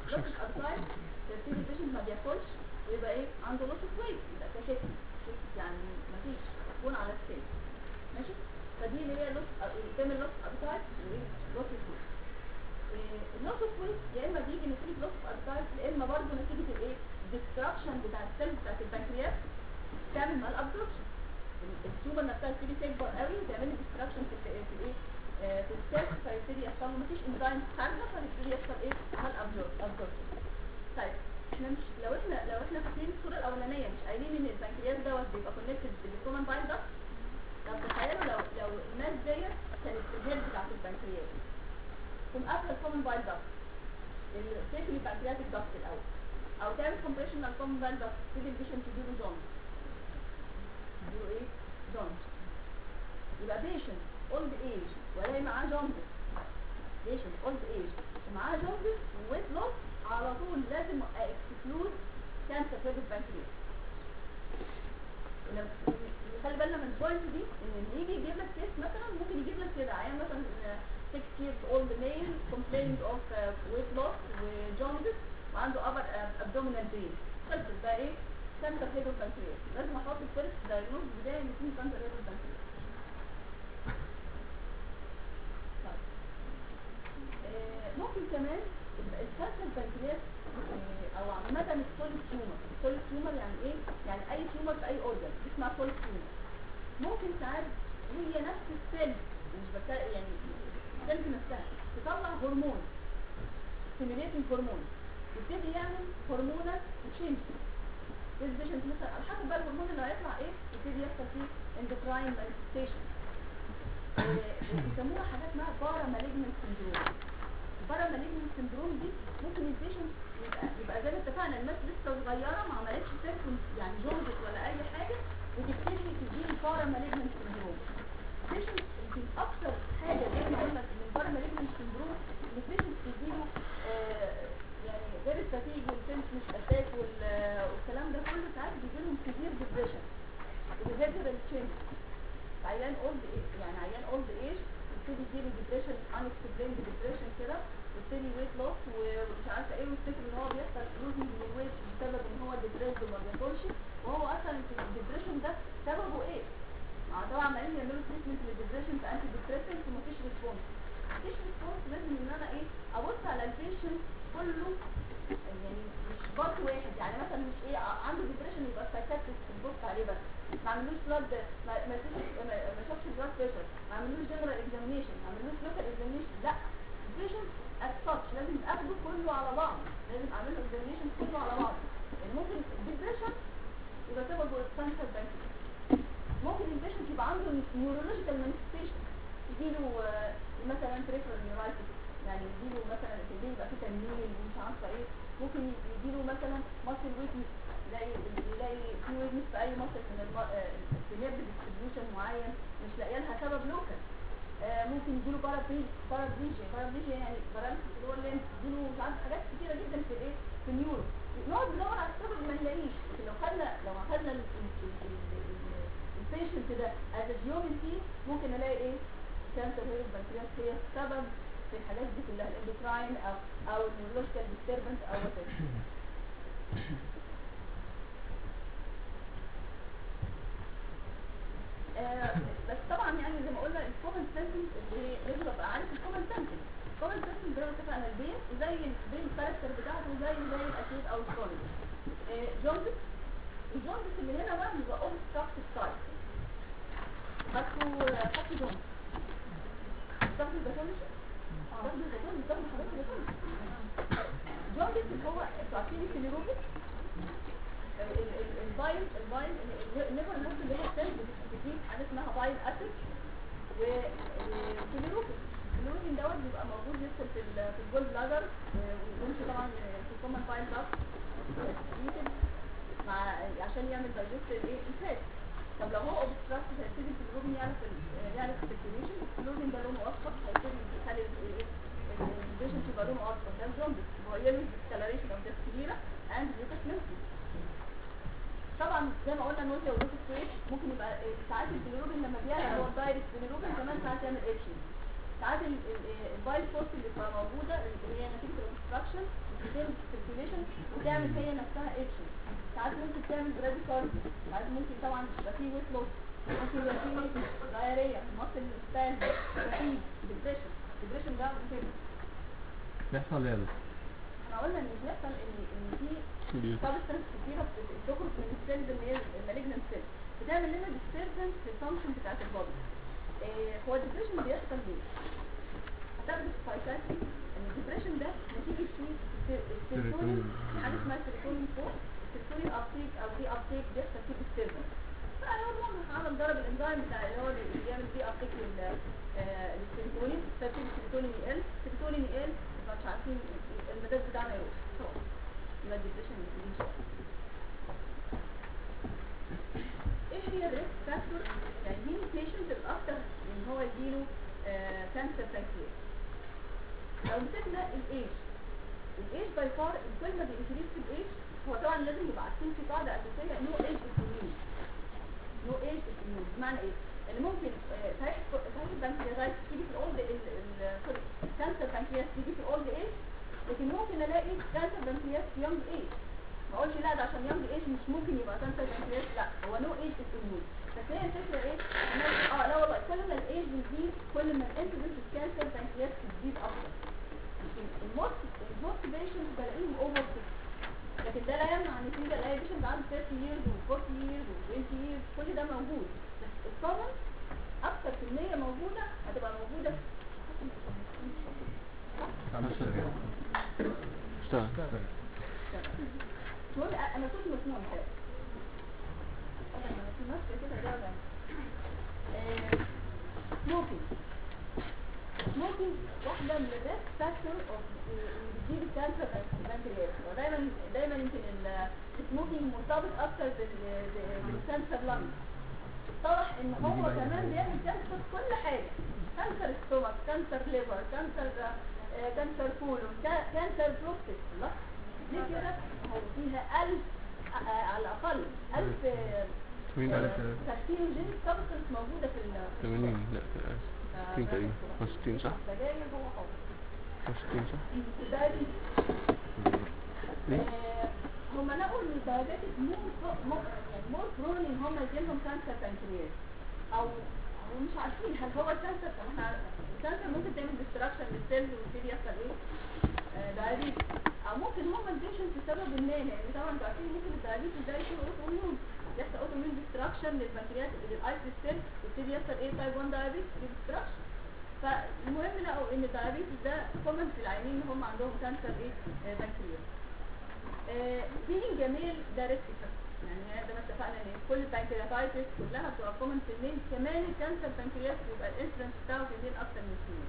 B: لوس اوف ابتايت يبتدي البيشنت ما بياكلش ويبقى ايه عنده لوس اوف ويت يبقى كشكل يعني مفيش تكون على السن ماشي فدي اللي هي لوس تعمل لوس ابتايت ولوس اوف ويت اللوس اوف ويت يا اما بيجي نتيجه لوس اوف ابتايت يا اما برضه نتيجه الايه ديستراكشن بتاع السيل بتاعت البنكرياس تعمل مال ابزوربشن التيومر نفسها تبتدي تكبر قوي وتعمل لي ديستراكشن في ال- في الايه آه، في السيل فيبتدي يحصل له مفيش انزيم خارجه فيبتدي يحصل ايه مال ابزوربشن طيب احنا مش لو احنا لو احنا فاكرين الصوره الاولانيه مش قايلين ان البنكرياس دوت بيبقى كونكتد بالكومن باين ده طب تخيلوا لو لو الناس ديت كانت في الهيد بتاعت البنكرياس تقوم قافله الكومن باين ده السيكلي بنكرياتيك ضغط الاول او تعمل كومبريشن على الكومن باين ده تيجي البيشنت تديله جونز تديله ايه جونز يبقى بيشنت اولد ايج ولا معاه جونز بيشنت اولد ايج ومعاه جونز وويت لوس على طول لازم اكسكلود كانسر في البنكرياس لما- خلي بالنا من البوينت دي ان اللي يجي يجيب لك كيس مثلا ممكن يجيب لك كده عيان مثلا 6 years old male complaining of uh, weight loss وجوندس وعنده upper uh, abdominal pain خلصت بقى ايه كانسر هيدو البنكرياس لازم احط الفيرست دايجنوز بدايه ان يكون كانسر هيدو البنكرياس طيب. آه، ممكن كمان يبقى الكانسر البنكرياس آه، او عامة السوليد تيومر السوليد تيومر يعني ايه؟ يعني اي تيومر في اي اورجن اسمها سوليد تيومر ممكن ساعات هي نفس السيل مش بس يعني السيل نفسها تطلع هرمون ستيميليتنج هرمون يبتدي يعمل هرمونال تشينج البيشنت مثلا على حسب بقى الهرمون اللي هيطلع ايه يبتدي يحصل فيه اندوكراين مانيفستيشن بيسموها حاجات اسمها بارا مالجنت سندروم البارا مالجنت سندروم دي ممكن البيشنت يبقى يبقى زي ما اتفقنا الناس لسه صغيره ما عملتش سيركم يعني جوندس ولا اي حاجه وتبتدي تجيلي بارا مالجنت سندروم البيشنت يمكن اكتر حاجه زي ما قلنا ان البارا مالجنت سندروم ان البيشنت تجيله آه يعني غير الفتيج والسنس مش اتاك والكلام ده كله ساعات بيجي لهم كتير ديبريشن وبيهيفيرال تشينج عيان اولد يعني عيان اولد ايج يبتدي يجيله ديبريشن unexplained ديبريشن كده ويبتدي ويت لوس ومش عارفه ايه ويفتكر ان هو بيحصل لوزنج للويت بسبب ان هو ديبريسد وما بياكلش وهو اصلا الديبريشن ده سببه ايه؟ مع طبعا عمالين يعملوا تريتمنت للديبريشن في انتي ديبريسنت ومفيش ريسبونس مفيش ريسبونس لازم ان انا ايه ابص على البيشنت كله يعني مش بارت واحد يعني مثلا مش ايه عنده ديبريشن يبقى سايكاتريست نبص عليه بس ما عملوش بلاد ما ما فيش- ما ما شافش بلاد بريشر ما عملوش جنرال اكزامينيشن ما عملوش لوكال اكزامينيشن لا البيشنت از ساتش لازم اخده كله على بعض لازم اعمل له اكزامينيشن كله على بعض يعني ممكن الديبريشن يبقى سببه كانسر بنكرياس ممكن البيشنت يبقى عنده نيورولوجيكال مانيفستيشن يجيله آه، مثلا بريفرال نيورايتس يعني يجيله مثلا الكبدين يبقى فيه تنميل ومش عارفه ايه ممكن يجيله مثلا ماسل ويكنس يلاقي يلاقي في ويكنس في اي ماسل من الم... آه، في نيرف ديستريبيوشن معين مش لاقيه لها سبب لوكال آه، ممكن يجيله بارابليج بارابليجيا بارابليجيا يعني باراليسيس اللي هو الليمف يجيله مش عارف حاجات كتيره جدا في الايه في النيورو نقعد ندور على السبب ما نلاقيش لكن لو خدنا لو اخدنا البيشنت ده از هيومن فيه ممكن الاقي ايه كانسر هي البنكرياس هي السبب في الحاجات دي كلها الاندوكراين او او النيورولوجيكال ديستربنس او whatever. آه، بس طبعا يعني زي ما قلنا الكومن سنتنس اللي لازم ابقى عارف الكومن سنتنس الكومن سنتنس زي ما اتفقنا البيت زي زي الكاركتر بتاعته زي زي الاكيد او الكرونيك جوندس الجوندس اللي هنا بقى بيبقى اوبستراكتيف تايب خدتوا خدتوا جوندس خدتوا الباثولوجي خدتوا الباثولوجي خدتوا حضرتك الباثولوجي جوندس اللي هو انتوا عارفين الكليروبيك البايل البايل الليفر نفسه اللي هي السيل بتجيب حاجه اسمها بايل اسيد والكليروبين الكليروبين دوت بيبقى موجود يدخل في ال- في الجول بلادر ويمشي طبعا في الكومن بايل داكت يمكن مع عشان يعمل دايجست الايه الفات طب لو هو اوبستراكت هيبتدي الكلوروبين يعرف ال- يعرف السيركيوليشن الكلوروبين ده لونه اصفر هيبتدي يخلي الايه البيشنت يبقى لونه اصفر ده الجوندس وهو يعمل ديسكالريشن او ديسكليرا اند ليوكوسمنسي طبعا زي ما قلنا نوزيا ولوكس ويت ممكن يبقى ساعات البيليروبين لما بيعلى هو الدايركت بيليروبين كمان ساعات يعمل اتشنج ساعات البايل فورس اللي بتبقى موجوده اللي هي نتيجه الاوبستراكشن بتعمل سيركيوليشن وتعمل هي نفسها اكشن ساعات ممكن تعمل براديكارديا ساعات ممكن طبعا يبقى فيه ويت لوس ممكن يبقى فيه دايريا مصل سبان يبقى فيه ديبريشن ديبريشن ده كده
C: بيحصل ايه يا دكتور؟
B: احنا قلنا ان بيحصل ان ان في
A: بيوت
B: سبستنس كتيره بت- بتخرج من السيلز اللي هي المالجنت سيل بتعمل لنا ديستربنس في الفانكشن بتاعت البادي إيه هو الديبريشن بيحصل ليه؟ هتاخد سايكاتري ان الديبريشن ده نتيجه فيه السيرتونين في حاجه اسمها السيرتونين فوق السيرتونين ابتيك او دي ابتيك بيحصل فيه ديستربنس فالهرمون عمل ضرب الانزيم بتاع اللي هو اللي بيعمل دي ابتيك للسيرتونين فبتبتدي السيرتونين يقل السيرتونين يقل يبقى مش عارفين المزاج بتاعنا يروح خلاص يبقى الديبريشن يبتدي يشتغل ايه هي الريسك فاكتور يعني مين البيشنت الاكتر ان هو يجيله كانسر بانكرياس لو مسكنا الايج الايج باي فار كل ما بينكريس في الايج هو طبعا لازم يبقى عارفين في قاعده اساسيه نو ايج از اميون نو ايج از اميون بمعنى ايه؟ ان ممكن آه، صحيح صحيح البنكرياس تيجي في الاولد سوري كانسر بانكرياس تيجي في الاولد ايج لكن ممكن الاقي كانسر بانكرياس في يونج ايج ما اقولش لا ده عشان يونج ايج مش ممكن يبقى كانسر بانكرياس لا هو نو ايج از اميون بس هي الفكره ايه؟ إن أنا- اه لا والله كل ما الايج بيزيد كل ما الانسيدنس الكانسر بانكرياس بتزيد اكتر لكن الموست الموست بيشنت بلاقيهم اوفر لكن ده لا يمنع ان في بلاقي بيشنت عنده 30 years و 40 years و 20 years كل ده موجود بس الكومن اكتر كميه موجوده هتبقى موجوده
A: اشتغل
B: المهم انا كنت مسموع كده انا في مصر كده ده ده سموكينج سموكينج واحدة من الريسك فاكتور اوف بتجيب الكانسر بانكرياس ودايما دايما يمكن السموكينج مرتبط اكتر بال- بال- بالكانسر لانج اتضح ان هو كمان بيعمل كانسر كل حاجه كانسر ستومك كانسر ليفر كانسر آه، كانسر كولون كا- كانسر بروستيت الله ليه كده هو فيها 1000 آه، آه، على الاقل 1000
A: مين ده؟
B: كارسينوجينيك سبستنس موجوده في ال
A: 80 لا 60 تقريبا أو 60 صح؟
B: السجاير هو حاضر
A: أو 60 صح؟
B: الدايبيتس
A: ليه؟
B: آه، هم لقوا ان الدايابيتس مور مور يعني مور برون ان هم يجيلهم كانسر بانكرياس او او مش عارفين هل هو الكانسر طب احنا الكانسر ممكن تعمل ديستراكشن للسيلز ويبتدي يحصل ايه؟ آه، دايابيتس او ممكن هم البيشنت بسبب ما لان طبعا انتوا عارفين ممكن الدايابيتس ده يكون اوتو اميون يحصل اوتو اميون ديستراكشن للبنكرياس للايس سيل يبتدي يحصل ايه تايب 1 دايابيتس ديستراكشن فالمهم لقوا ان الدايابيتس ده كومن في العيانين ان هم عندهم كانسر ايه آه، بنكرياس بينج جميل ده ريسك فاكتور يعني ده ما اتفقنا ان كل البنكرياتايتس كلها بتبقى كومن في المين كمان الكانسر بنكرياس بيبقى الانسيدنس بتاعه في المين اكتر من سنين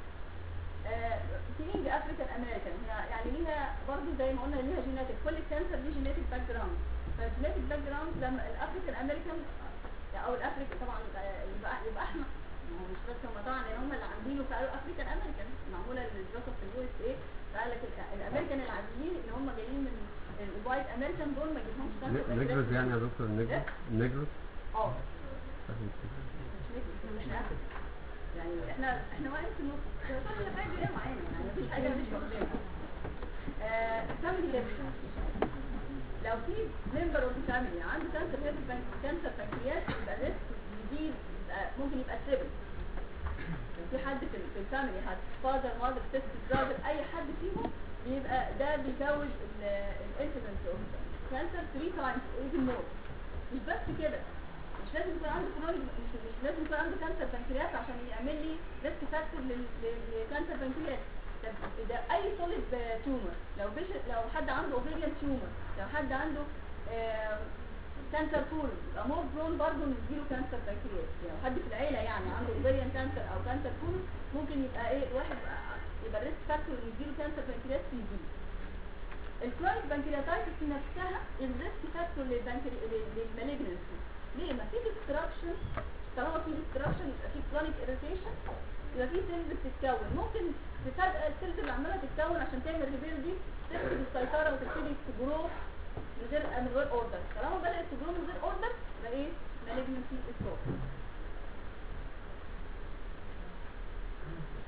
B: بينج افريكان امريكان هي يعني ليها برضه زي ما قلنا ليها جيناتيك كل الكانسر ليه جيناتيك باك جراوند فالجيناتيك باك جراوند لما الافريكان امريكان او الافريكان طبعا آه، يبقى يبقى احنا ما هو مش بس هم طبعا لان هم اللي عاملينه فقالوا افريكان امريكان معموله للدراسه في اليو اس اي فقال لك ال- الامريكان العاديين اللي هم جايين من الوايت امريكان دول ما يجيبهمش كانسر
C: نجرس يعني يا دكتور نجرس نجرس
B: اه مش نجم احنا افريكان يعني احنا احنا واقفين في النص كل حاجه جايه معانا يعني مفيش حاجه مش واخدينها آه فاميلي هيستوري لو في ممبر اوف فاميلي عنده كانسر كانسر بنكرياس يبقى الريسك يزيد يبقى ممكن يبقى تريبل لو في حد في ال- في الفاميلي حد فاذر ماذر سيستر براذر اي حد فيهم بيبقى ده بيزود الانسيدنس اوف كانسر 3 تايمز ايفن مور مش بس كده مش لازم يكون عنده كرونيك مش, مش لازم يكون عنده كانسر بنكرياس عشان يعمل لي ريسك فاكتور للكانسر بنكرياس ده, ده اي سوليد تيومر لو بيش لو حد عنده اوفيريان تيومر لو حد عنده كانسر كول يبقى مور برون برضه ان يجيله كانسر بنكرياس لو حد في العيله يعني عنده اوفيريان كانسر او كانسر كول ممكن يبقى ايه الواحد يبقى- يبقى الريسك فاكتور ان يجيله كانسر بنكرياس يزيد الكرونيك بانكرياتايتس نفسها الريسك فاكتور للمالجنسي ليه ما في ديستراكشن طالما في ديستراكشن يبقى في كرونيك اريتيشن يبقى في سيلز بتتكون ممكن فجأة السيلز اللي عمالة تتكون عشان تعمل ريبير دي تفقد السيطرة وتبتدي تجرو من غير من غير اوردر طالما بدأت تجرو من غير اوردر يبقى ايه مالجنسي ستوب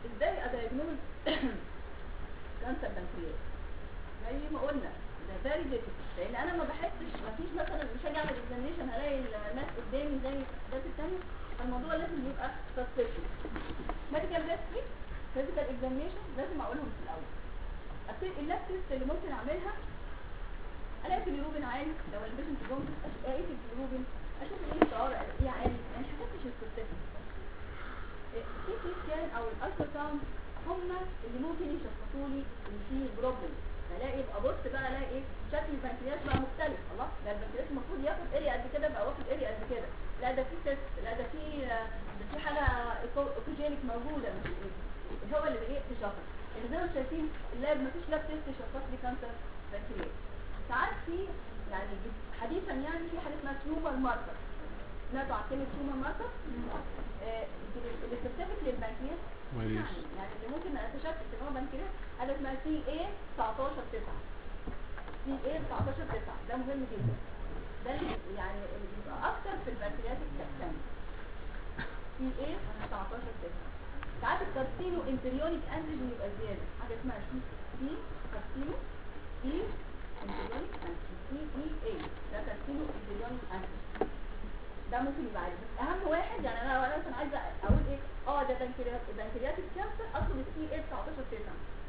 B: ازاي ادايجنوز كانسر بنكرياس زي ما قلنا ده فيري ديفيكت لان انا ما بحسش ما فيش مثلا مش هاجي اعمل اكزامينشن هلاقي الناس قدامي زي الحاجات الثانيه فالموضوع لازم يبقى سسبشن ميديكال هيستوري فيزيكال اكزامينشن لازم اقولهم في الاول اصل اللاب تيست اللي ممكن اعملها الاقي في الجلوبين عالي لو البيشنت جم الاقي في الجلوبين اشوف ايه الطوارئ ايه عالي يعني حاجات مش سبيسيفيك السي تي سكان او الالترا ساوند هم اللي ممكن يشخصوا لي ان في بروبلم الاقي يبقى بص بقى الاقي ايه شكل البنكرياس بقى مختلف الله ده البنكرياس المفروض ياخد اريا قد كده بقى واخد اريا قد كده لا ده في تيست لا ده في ده في حاجه ايكوجينيك موجوده مش إيه. هو اللي ايه تشخص اللي زي ما شايفين اللاب مفيش لاب تيست يشخص لي كانسر بنكرياس ساعات في يعني حديثا يعني في حاجه اسمها تيومر ماركر سمعتوا عن كلمه تيومر ماركر اللي سبيسيفيك للبنكرياس
A: ماليش
B: يعني يعني اللي ممكن اتشكك ان هو بنكرياس حاجه اسمها سي اي 19 9 سي اي 19 9 ده مهم جدا ده اللي يعني اللي بيبقى اكتر في البنكرياس الكابتن سي اي 19 9 ساعات الكارسينو انتريونيك انتيجين يبقى زياده حاجه اسمها سي سي كارسينو سي انتريونيك انتيجين سي اي اي ده كارسينو انتريونيك انتيجين ده ممكن يبقى عالي بس اهم واحد يعني انا انا مثلا عايزه اقول ايه اه ده بنكرياس بنكرياتيك كانسر اطلب السي اي 19 9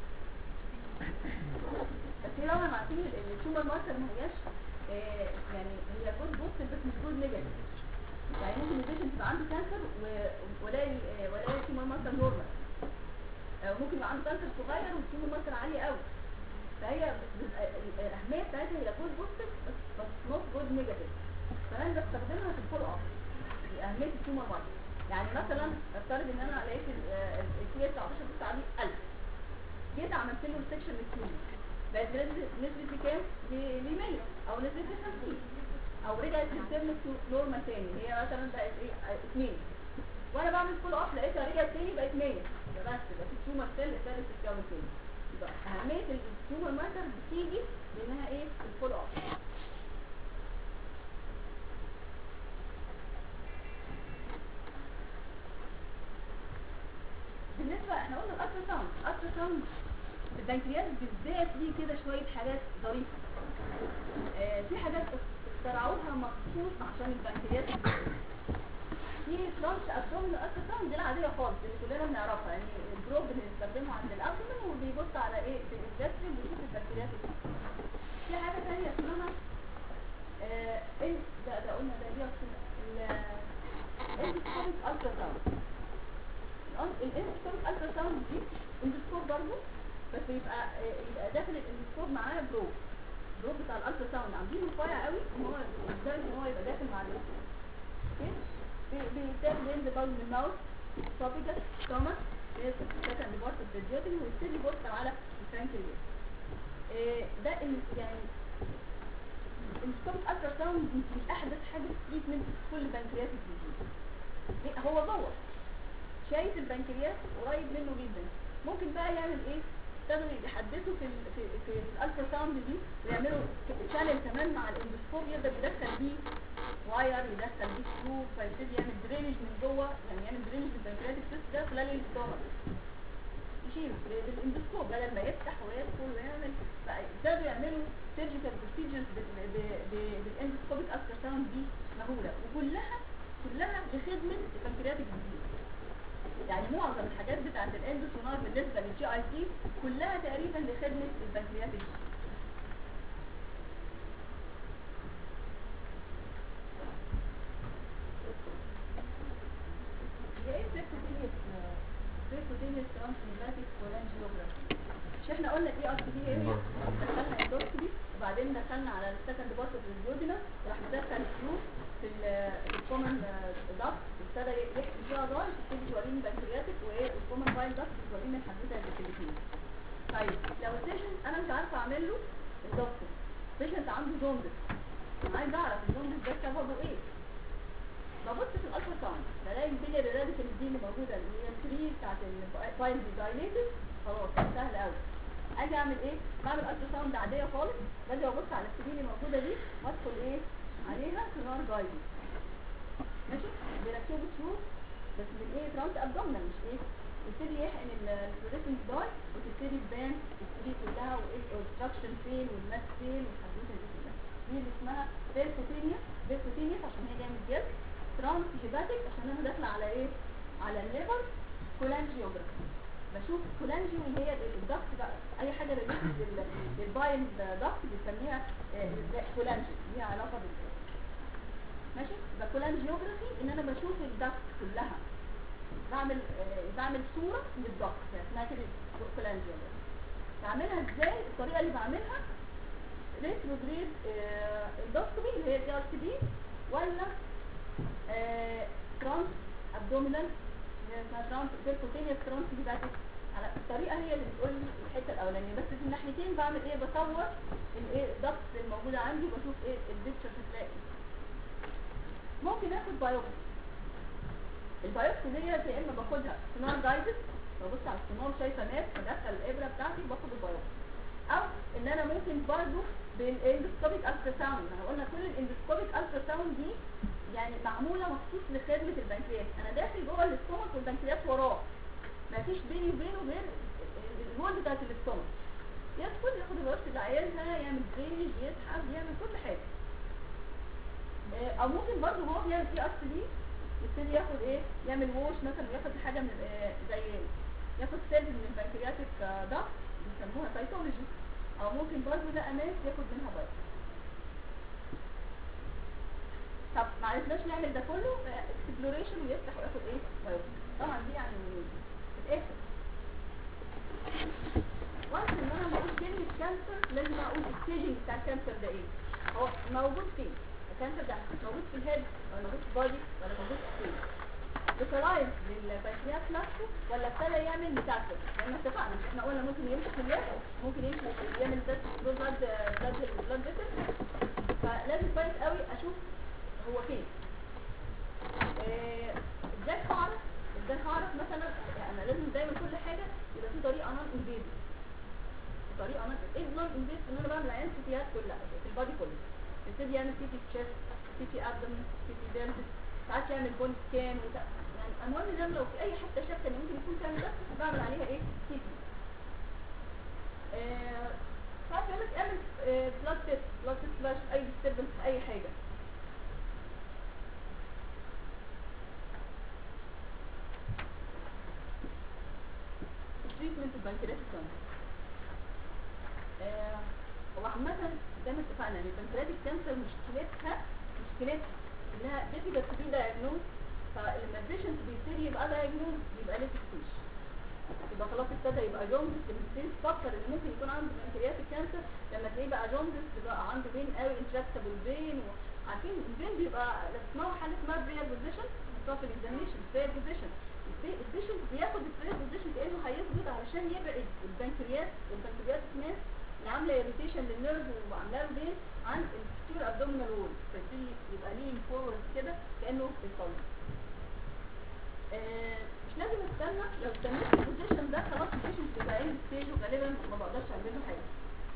B: بس هي طبعا عارفين ال- التيومر ماركر ما هياش آه، يعني هي جود بوست بس مش جود نيجاتيف يعني ممكن البيشنت يبقى عنده كانسر و- ولاقي آه، ولاقي التيومر ماركر نورمال آه، ممكن يبقى عنده كانسر صغير والتيومر ماركر عالي قوي فهي بتبقى ال- الاهميه بتاعتها هي جود بوست بس بس نوت جود نيجاتيف كمان بستخدمها في الفولو اب اهميه التيومر ماركر يعني مثلا افترض ان انا لقيت السي 19 بتاع عليه 1000 جيت عملت له سكشن للتيومر بقت نسبة- نسبة كام؟ ل 100 او نسبة 50 او رجعت للترم نورمال تاني هي مثلا بقت ايه 2 وانا بعمل فول اب لقيتها رجعت تاني بقت 100 يبقى بس يبقى في تيومر سيل ابتدت تتكون تاني يبقى اهمية التيومر ماركر بتيجي بانها ايه؟ الفول اب بالنسبة احنا قلنا الالترا ساوند الالترا ساوند البنكرياس بالذات ليه كده شوية حاجات ظريفة آه في حاجات اخترعوها مخصوص عشان البنكرياس في فرانش ابدومين الالترا ساوند دي العادية خالص اللي كلنا بنعرفها يعني البروب اللي بنستخدمه عند الابدومين وبيبص على ايه في الجاسترين بيشوف البنكرياس في حاجة تانية اسمها آه ايه ده ده قلنا ده دي الاندسكوبيك الترا ساوند الاندسكوب الترا ساوند دي اندسكوب برضه بس يبقى يبقى داخل الاندسكوب معاه بروب بروب بتاع الالترا ساوند عاملينه رفيع قوي ان هو لدرجه ان هو يبقى داخل مع الاندسكوب اوكي بي- بيتاخد ينزل برضه من الماوس سوفيجاس ستومك سكند بارت اوف ذا جيوتين ويبتدي يبص على البنكرياس إيه ده ال- يعني الاندسكوب الترا ساوند يمكن احدث حاجه في تريتمنت كل بنكرياتيك ديزيز هو جوه شايف البنكرياس قريب منه جدا ممكن بقى يعمل ايه ابتدوا يحدثوا في ال في في الالترا ساوند دي ويعملوا شانل كمان مع الاندوسكوب يقدر يدخل بيه واير يدخل بيه سكرو فيبتدي يعمل درينج من جوه يعني يعمل درينج في البنكرياتيك سيست ده خلال الاستومك يشيل بالاندوسكوب بدل ما يفتح ويدخل ويعمل ابتدوا يعملوا سيرجيكال بروسيجرز بالاندوسكوبيك الترا ساوند دي مهوله وكلها كلها لخدمه البنكرياتيك ديزيز يعني معظم الحاجات بتاعت الاندوسونار بالنسبه للجي اي تي كلها تقريبا لخدمه البنكرياتيك هي ايه سيركوتينيوس سيركوتينيوس ترانسميلاتيك كولانجيوجرافي مش احنا قلنا ايه اصل دي ايه دخلنا اندوسكوبي وبعدين دخلنا على السكند بارت اوف الجودنا وراح مدخل فلوس في ال- في الكومن داكت ابتدى يحكي فيها ضايع تبتدي توريني بنكرياتيك وايه والكومن بايل داكت توريني الحدوته اللي في الاثنين طيب لو البيشنت انا مش عارفه اعمل له اندوسكوبي بيشنت عنده جوندس انا عايز اعرف الجوندس ده سببه ايه ببص في الالترا ساوند بلاقي البيليا راديكال دي اللي موجوده اللي هي 3 بتاعت الفايل دي دايليتد خلاص سهل قوي اجي اعمل ايه بعمل الترا ساوند عاديه خالص باجي ابص على السي اللي موجوده دي وادخل ايه عليها سونار جايد ماشي بيركبوا تيوب بس من ايه ترانس ابدومينال مش ايه يبتدي يحقن الفلوريسنت داي وتبتدي تبان السرير كلها وايه الاوبستراكشن فين والماس فين والحدوته دي كلها دي اللي اسمها بيركوتينيا بيركوتينيا عشان هي جايه من الجلد ترانس هيباتيك عشان انا داخله على ايه على الليفر كولانجيوجرافي بشوف كولانجي اللي هي الضغط بقى اي حاجه ريليتد للباين ضغط بنسميها كولانجي ليها علاقه بالضغط ماشي يبقى كولانجيوجرافي ان انا بشوف الضغط كلها بعمل آه بعمل صوره للضغط يعني اسمها كده كولانجيوجرافي بعملها ازاي الطريقه اللي بعملها ريتروجريد آه اندوسكوبي اللي هي الاي ار سي بي ولا آه ترانس ابدومينال هي اسمها ترانس بيركوتينيا ترانس هيباتيك على الطريقه هي اللي بتقول لي الحته الاولانيه بس في الناحيتين بعمل ايه بصور الايه الضغط الموجوده عندي وبشوف ايه البيكتشر هتلاقي ممكن اخد بايوبسي البايوبسي ديت يا اما باخدها سونار جايدد ببص على السونار شايفه ناس بدخل الابره بتاعتي باخد البايوبسي او ان انا ممكن برضو بالاندسكوبيك الترا ساوند احنا قلنا كل الاندسكوبيك الترا ساوند دي يعني معموله مخصوص لخدمه البنكرياس انا داخل جوه الاستومك والبنكرياس وراه مفيش بيني وبينه غير الوول بتاعت الاستومك يدخل ياخد الورش اللي عايزها يعمل درينج يسحب يعمل كل حاجه او ممكن برضه هو بيعمل اي اس دي يبتدي ياخد ايه يعمل ووش مثلا وياخد حاجه من آه زي ياخد سيلز من البنكرياتيك ضغط بيسموها سيتولوجي او ممكن برضه لقى ناس ياخد منها بايت طب ما عرفناش نعمل ده كله اكسبلوريشن ويفتح وياخد ايه بايت طبعا دي يعني في الاخر وانس ان انا بقول كلمه كانسر لازم اقول الستيجنج بتاع الكانسر ده ايه هو موجود فين الكانسر ده موجود في الهيد ولا موجود في البادي ولا موجود فين لوكالايز للبنكرياس نفسه ولا ابتدى يعمل ميتاستاسيس لان اتفقنا مش احنا قلنا ممكن يمشي في الليل ممكن يمشي يعمل بلاد بلاد بلاد بلاد فيسل فلازم كويس قوي اشوف هو فين ازاي هعرف ازاي هعرف مثلا انا لازم دايما كل حاجه يبقى في طريقه نون انفيزيف طريقه نون ايه نون انفيزيف ان انا بعمل عيان سيتيات كلها في البادي كله يبتدي يعمل سي تي تشيست سي تي ابدومن سي تي ديلتس ساعات يعمل بون سكان وت... يعني المهم ان انا لو في اي حته شاكه ان ممكن يكون تعمل ده بعمل عليها ايه سي تي ساعات يقول لك اعمل بلاد تيست بلاد تيست بقى شوف اي ديستربنس في اي حاجه تريتمنت البنكرياس كانسر هو عامة زي ما اتفقنا ان البنكرياتيك كانسر مشكلتها مشكلتها انها difficult to be diagnosed فلما البيشنت بيبتدي يبقى diagnosed بيبقى ليه ستيج يبقى خلاص ابتدى يبقى جوندس بتبتدي تفكر ان ممكن يكون عنده بنكرياتيك كانسر لما تلاقيه بقى جوندس بقى عنده بين قوي انتراكتابل بين عارفين البين بيبقى اسمها حاجه اسمها بريال بوزيشن بتوع في الاكزامينشن بريال بوزيشن البيشنت بياخد البريال بوزيشن كانه هيسجد علشان يبعد البنكرياس والبنكرياس ناس اللي عامله اريتيشن للنيرف وعامله له بين عن السكيور ابدومينال وول فيبتدي يبقى لين فورورد كده كانه بيصلي آه مش لازم استنى لو استنيت البوزيشن ده خلاص البيشنت بيبقى اند ستيج وغالبا ما بقدرش اعمل له حاجه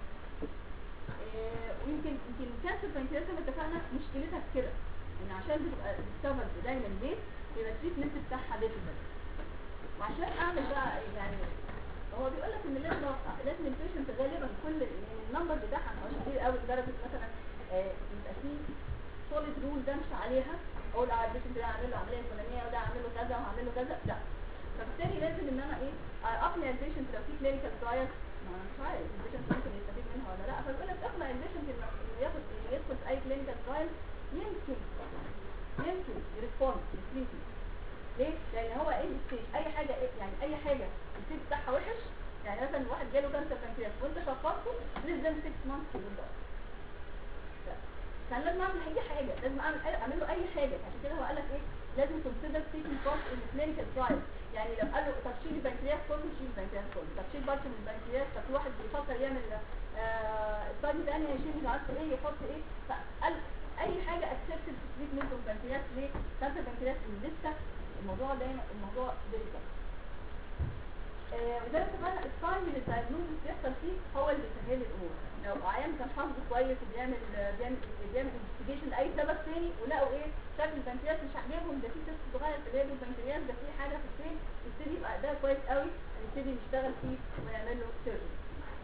B: آه ويمكن يمكن كانسر البنكرياس زي ما اتفقنا مشكلتها في كده ان عشان بتبقى ديسكفرد دايما ليه يبقى التريتمنت بتاعها ديفيكلت وعشان اعمل بقى يعني هو بيقول لك ان لازم لازم البيشنت غالبا كل يعني النمبر بتاعها مش كبير قوي لدرجه مثلا آه يبقى فيه سوليد رول بمشي عليها اقول على البيشنت ده اعمل له عمليه فلانيه وده اعمل له كذا وهعمل له كذا لا فبالتالي لازم ان انا ايه اقنع البيشنت لو في كلينيكال ترايل ما انا مش عارف البيشنت ممكن يستفيد منها ولا لا فبيقول لك اقنع البيشنت انه ياخد يدخل في اي كلينيكال ترايل يمكن يمكن يريسبوند للتريتمنت ليه؟ لان هو ايه ستيج اي حاجه إيه؟ يعني اي حاجه الستيج بتاعها وحش يعني مثلا واحد جاله كانسر بنكرياس وانت شخصته لازم 6 مانثs بالظبط كان لازم اعمل اي حاجه لازم اعمل اعمل له اي حاجه عشان كده هو قال لك ايه لازم تنسيدر تيكينج بارت ان كلينيكال ترايل يعني لو قال له طب شيل البنكرياس كله شيل البنكرياس كله طب شيل بارت من البنكرياس طب في واحد بيفكر يعمل آه ستادي ثانيه يشيل مش عارف ايه يحط ايه فقال اي حاجه اكسبتد في تريتمنت اوف البنكرياس ليه؟ كانسر البنكرياس لسه الموضوع ده الموضوع ديليكات آه، وزي ما اتفقنا التايم اللي الدايجنوزس بيحصل فيه هو اللي بيسهل الامور لو عيان كان حافظه كويس وبيعمل بيعمل بيعمل انفستيجيشن لاي سبب تاني ولقوا ايه شكل البنكرياس مش عاجبهم ده في تست صغير في جيب البنكرياس ده في حاجه في السيل يبتدي يبقى ده كويس قوي نبتدي نشتغل فيه ونعمل له سيرجري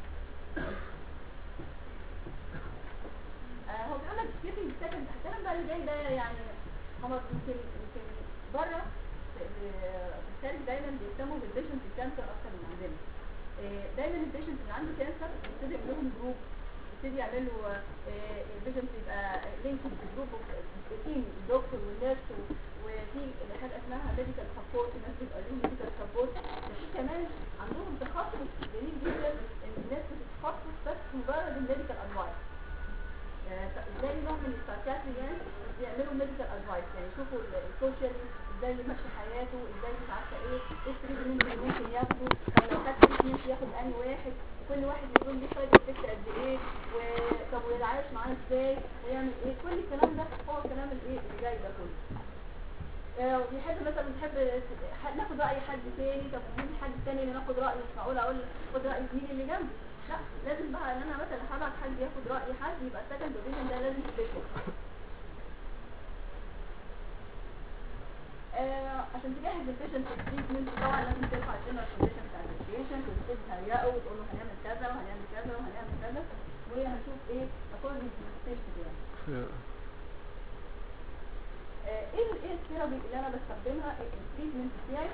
B: آه، هو بيقول لك سكيبنج سكند الكلام بقى اللي جاي ده يعني هم يمكن يمكن بره في في الخارج دايما بيهتموا بالبيشنت الكانسر اكتر من عندنا آه، دايما البيشنت اللي عنده كانسر يبتدي يعمل لهم جروب يبتدي يعملوا البيشنت يبقى لينك بالجروب تيم الدكتور والنيرس و- وفي حاجه اسمها ميديكال سبورت الناس بيبقى لهم ميديكال سبورت في كمان عندهم تخصص جميل جدا ان الناس بتتخصص بس مجرد الميديكال ادفايس ازاي نوع من السايكاتريان يعملوا ميديكال ادفايس يعني يشوفوا السوشيال ازاي يمشي حياته ازاي مش عارفه ايه ايه التريتمنت اللي ممكن ياخده طب لو خد تريتمنت ياخد انهي واحد وكل واحد يقول ليه سايد افكت قد ايه وطب ويتعايش معاه ازاي ويعمل ايه كل الكلام ده هو الكلام الايه اللي جاي ده كله آه، ويحب مثلا تحب ح- ناخد راي حد تاني طب مين حد تاني اللي ناخد رايه مش معقول اقول خد راي زميلي اللي جنبي لا لازم بقى ان انا مثلا هبعت حد ياخد راي حد يبقى السكند اوبينيون ده لازم سبيشال آه عشان تجهز البيشنت تريتمنت طبعا لازم ترفع الجنرال كونديشن بتاع البيشنت وتبتدي تهيئه وتقول له هنعمل كذا وهنعمل كذا وهنعمل كذا وهنشوف ايه اكوردنج تو الستيج بتاعه آه، ايه ال- ايه الثيرابي اللي انا بستخدمها التريتمنت بتاعي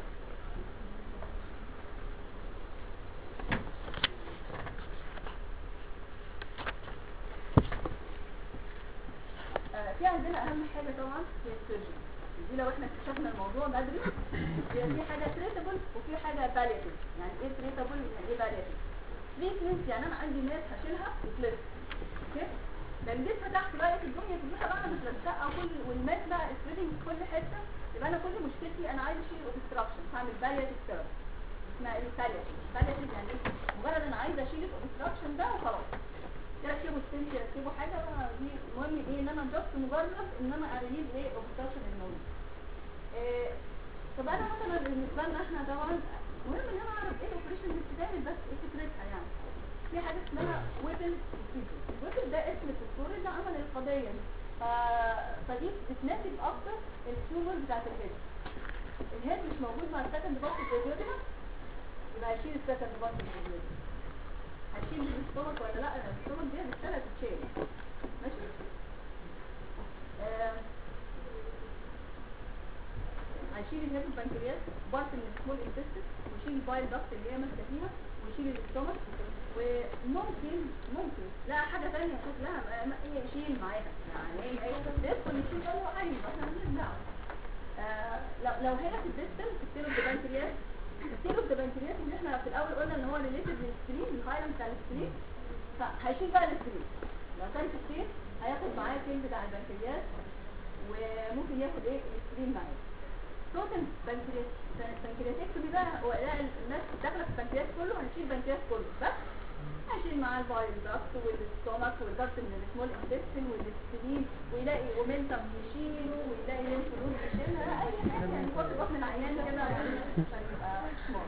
B: آه، في عندنا اهم حاجه طبعا هي السيرجن دي لو احنا اكتشفنا الموضوع بدري هي في حاجه تريتابل وفي حاجه باليتيف يعني ايه تريتابل يعني ايه باليتيف تريتمنت يعني انا عندي ناس هشيلها وتلف اوكي لان جيت فتحت لقيت الدنيا كلها بقى متلزقه وكل والماس بقى سبريدنج في كل حته يبقى انا كل مشكلتي انا عايز اشيل اوبستراكشن هعمل باليتيف ثيرابي اسمها ايه باليتيف باليتيف يعني ايه مجرد انا عايزه اشيل الاوبستراكشن ده وخلاص تركبوا ستنت تركبوا حاجه بقى دي المهم ايه ان انا جبت مجرد ان انا اريليز ايه اوبستراكشن الموجود إيه طب انا مثلا بالنسبه لنا احنا طبعا مهم ان انا اعرف ايه الاوبريشن اللي بتتعمل بس ايه فكرتها يعني في حاجه اسمها ويبن الويبن ده اسم الدكتور اللي عمل القضيه دي ف... فدي بتناسب اكتر التيومر بتاعت الهيد الهيد مش موجود مع السكند بارت الفيديوتيما يبقى هشيل السكند بارت الفيديوتيما هشيل الاستومك ولا لا الاستومك دي بالثلاث تشيل ماشي آه، هيشيل الهيد البنكرياس بارت من السمول انتستين ويشيل البايل داكت اللي هي ماسكه فيها ويشيل الاستومك وممكن ممكن لا حاجه ثانيه يشوف لها ما- ما- ايه يشيل معاها يعني ايه ايه يدخل يشيل هو عايز احنا مالناش دعوه آه، لو لو هي في الديستل في السيرو البنكرياس السيرو البنكرياس اللي احنا في الاول قلنا ان هو ريليتد للسكرين الهايلاند بتاع السكرين فهيشيل بقى السكرين لو كان في السير هياخد معاه السيل بتاع البنكرياس وممكن ياخد ايه السكرين معاه توتال بنكرياس بنكرياتكتومي بقى هو لا الناس داخله في البنكرياس كله هنشيل البنكرياس كله بس هشيل معاه الفايل داكت والستومك والداكت من السمول انتستين والسكرين ويلاقي اومنتم يشيله ويلاقي لينف نود يشيلها اي حاجه يعني يحط بطن العيان كده عشان يبقى سمارت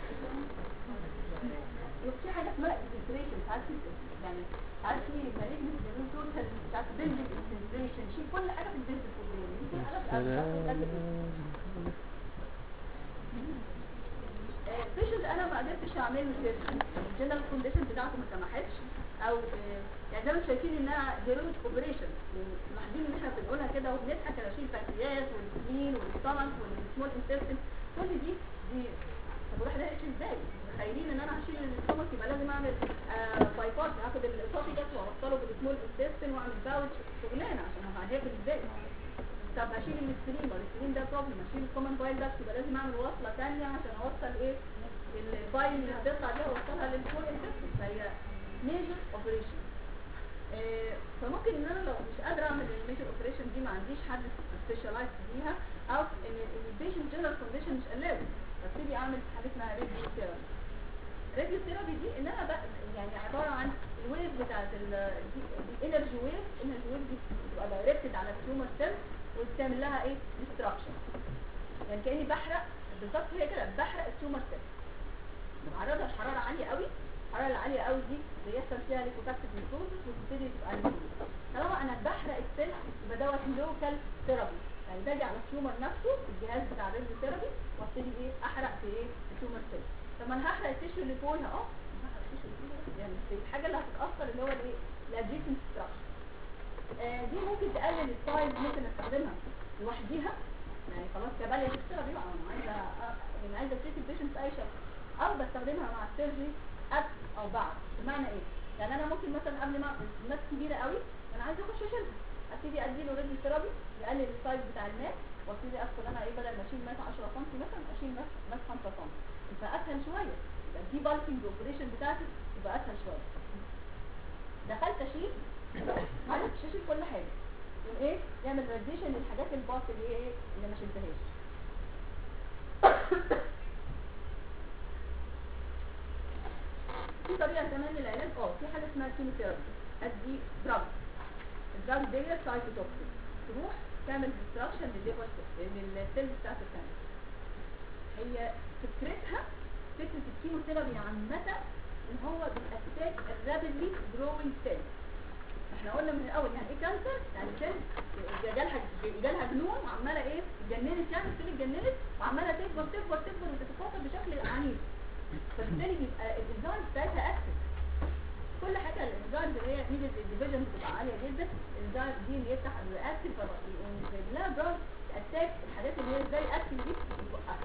B: وفي حاجه اسمها انفلتريشن ساعات في يعني ساعات في مالجنس بيقولوا توتال مش عارف بيلدنج انفلتريشن شيل كل حاجه في البيزنس كلها دي كل حاجه في الأكل. بيشنت انا ما قدرتش اعمل له سيرجري الجنرال كونديشن بتاعته ما سمحتش او آه، يعني زي ما انتم شايفين انها هيرويك اوبريشن لاحظين ان احنا بنقولها كده وبنضحك انا اشيل البنكرياس والسمين والستمك والسمول انتستين كل دي دي طب الواحد هيعيش ازاي؟ متخيلين ان انا هشيل الستمك يبقى لازم اعمل باي باس هاخد الاسوفيجاس واوصله بالسمول انتستين واعمل باوتش شغلانه عشان هاكل ازاي؟ طب هشيل الاستريم والاستريم ده بروبلم هشيل الكومن بايل ده يبقى لازم اعمل وصله ثانيه عشان اوصل ايه البايل اللي هتطلع دي اوصلها للفول انتستين فهي ميجر اوبريشن فممكن ان انا لو مش قادره اعمل الميجر اوبريشن دي ما عنديش حد سبيشالايز فيها او ان البيشنت جنرال كونديشن مش قلاوي ببتدي اعمل حاجه اسمها راديو ثيرابي راديو ثيرابي دي ان انا بقى يعني عباره عن الويف بتاعت الانرجي ويف الانرجي ويف دي بتبقى دايركتد على التيومر سيل وبتعمل لها ايه ديستراكشن يعني كاني بحرق بالظبط هي كده بحرق التيومر سيل معرضه لحراره عاليه قوي الحراره العاليه قوي دي بيحصل فيها ليكوفاكتيف نيكروزس وتبتدي تبقى نيكروزس طالما انا بحرق السيل يبقى دوت لوكال ثيرابي يعني باجي على التيومر نفسه الجهاز بتاع الريديو ثيرابي وابتدي ايه احرق في ايه في التيومر سيل طب ما انا هحرق التيشو اللي فوقها اه هحرق التيشو اللي فوقها يعني الحاجه اللي هتتاثر اللي هو الايه الادجيسنت ستراكشر آه دي ممكن تقلل السايز ممكن استخدمها لوحديها يعني خلاص كباليه ثيرابي بقى انا عايزه أ- يعني عايزه تريت البيشنت في اي شكل او بستخدمها مع السيرجري قبل او بعد بمعنى ايه يعني انا ممكن مثلا قبل ما ناس كبيره قوي انا عايزه اخش اشيلها ابتدي ادي له ريدي ثيرابي يقلل السايز بتاع الماس وابتدي ادخل انا ايه بدل ما اشيل ماس 10 سم مثلا اشيل ماس ماس 5 سم يبقى اسهل شويه يبقى دي بالكينج اوبريشن بتاعتي يبقى اسهل شويه دخلت اشيل عايز اشيل كل حاجه يقوم ايه يعمل راديشن للحاجات الباص اللي هي ايه اللي ما شلتهاش في طريقه كمان للعلاج اه في حاجه اسمها كيموثيرابي ادي دراج الدراج ديت سايتوتوكسيك تروح تعمل ديستراكشن للليفر للسيلز بتاعت الكانسر هي فكرتها فكره الكيموثيرابي عامه ان هو بيأتاك الرابيدلي جروينج سيل احنا قلنا من الاول يعني ايه كانسر يعني سيل جالها جالها جنون وعماله ايه اتجننت يعني السيل اتجننت وعماله تكبر تكبر تكبر وتتكاثر بشكل عنيف فبالتالي بيبقى الانزيم بتاعتها اكتف كل حاجه الانزيم اللي هي نيدد الديفيجن بتبقى عاليه جدا الانزيم دي اللي يفتح الرياكتيف لا دراج اتاك الحاجات اللي هي زي الاكتف دي بتوقفها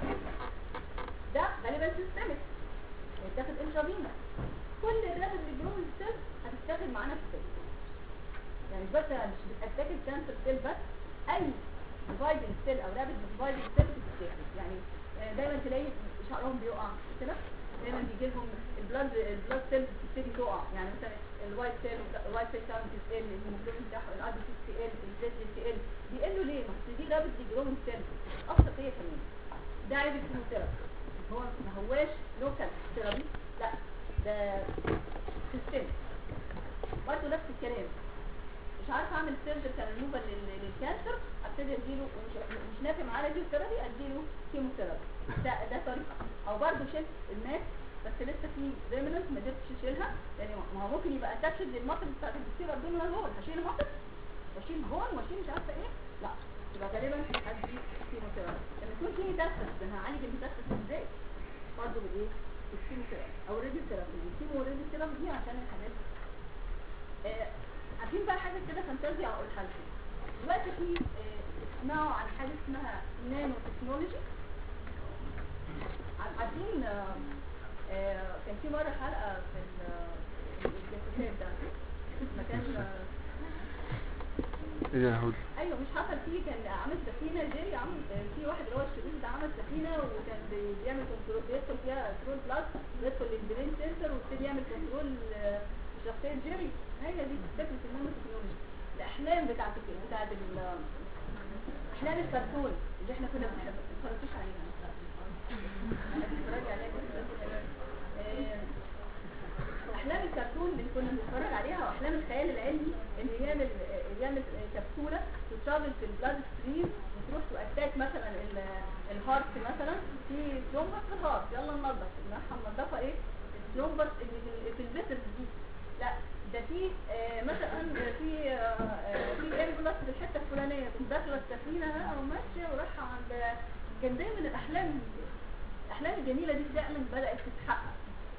B: ده غالبا سيستمك هيتاخد انترافينا كل الرابد اللي جوه السيل هتتاخد معانا في السيل يعني مش بس مش بتاتاك الكانسر سيل بس اي ديفايدنج سيل او رابد ديفايدنج سيل بتتاخد يعني آه، دايما تلاقي شعرهم بيقع كده دايما بيجي لهم البلاد البلاد سيلز بتبتدي تقع يعني مثلا الوايت سيل الوايت سيل كاونت تقل الهيموجلوبين بتاعهم الار بي سي تقل الزد تقل بيقلوا ليه؟ ما أصل دي رابد جروين سيل اثر فيا كمان ده عيب الكيموثيرابي هو ما هواش لوكال ثيرابي لا ده سيستم برضه نفس الكلام مش عارفه اعمل سيرجيكال ريموفال للكانسر ابتدي اديله ومش مش نافع معاه راديو ثيرابي اديله كيموثيرابي ده ده طريقه او برضه شلت الماس بس لسه في ريمننت ما قدرتش اشيلها لان ما هو ممكن يبقى اتاتشد للمصل بتاعت الدكتور ابدومينال هول هشيل مصل واشيل بون واشيل مش عارفه ايه لا يبقى غالبا هدي كيموثيرابي لما يكون في ميتاستس انا هعالج الميتاستس ازاي؟ برضه بالايه؟ بالكيموثيرابي او الراديو ثيرابي الكيمو والراديو ثيرابي دي عشان الحاجات دي آه، عارفين بقى حاجه كده فانتازيا اقولها لكم دلوقتي في آه، اسمعوا عن حاجه اسمها نانو تكنولوجي عار- عارفين آه، آه، كان في مره حلقه في ال- الجاسوسات ده مكان آه،
A: ايه يا هود
B: ايوه مش حصل فيه كان عامل سفينه جيري عامل آه، في واحد اللي هو الشريف ده عمل سفينه وكان بي- بيعمل كنترول بيدخل فيها كنترول بلس ويدخل للبرين سنتر ويبتدي يعمل كنترول آه، لشخصيه جيري هي دي فكره النانو تكنولوجي الاحلام بتاعت ال- بتاعت ال- احلام الكرتون اللي احنا كنا بنحب ما اتفرجتوش عليها انا بتفرج عليها كنت- آه، احلام الكرتون اللي كنا بنتفرج عليها واحلام الخيال العلمي ان يعمل يعمل كبسوله تترافل في البلاد ستريم وتروح تاتاك مثلا ال- الهارت مثلا في ترومبس في الهارت يلا ننظف نروح منضفه ايه الترومبس اللي في- في الفيسلز دي لا ده في آه، مثلا في آه، آه، في امبولاس في الحته الفلانيه تقوم داخله السفينه بقى وماشيه ورايحه عند كان دايما الاحلام الاحلام الجميله دي فعلا بدات تتحقق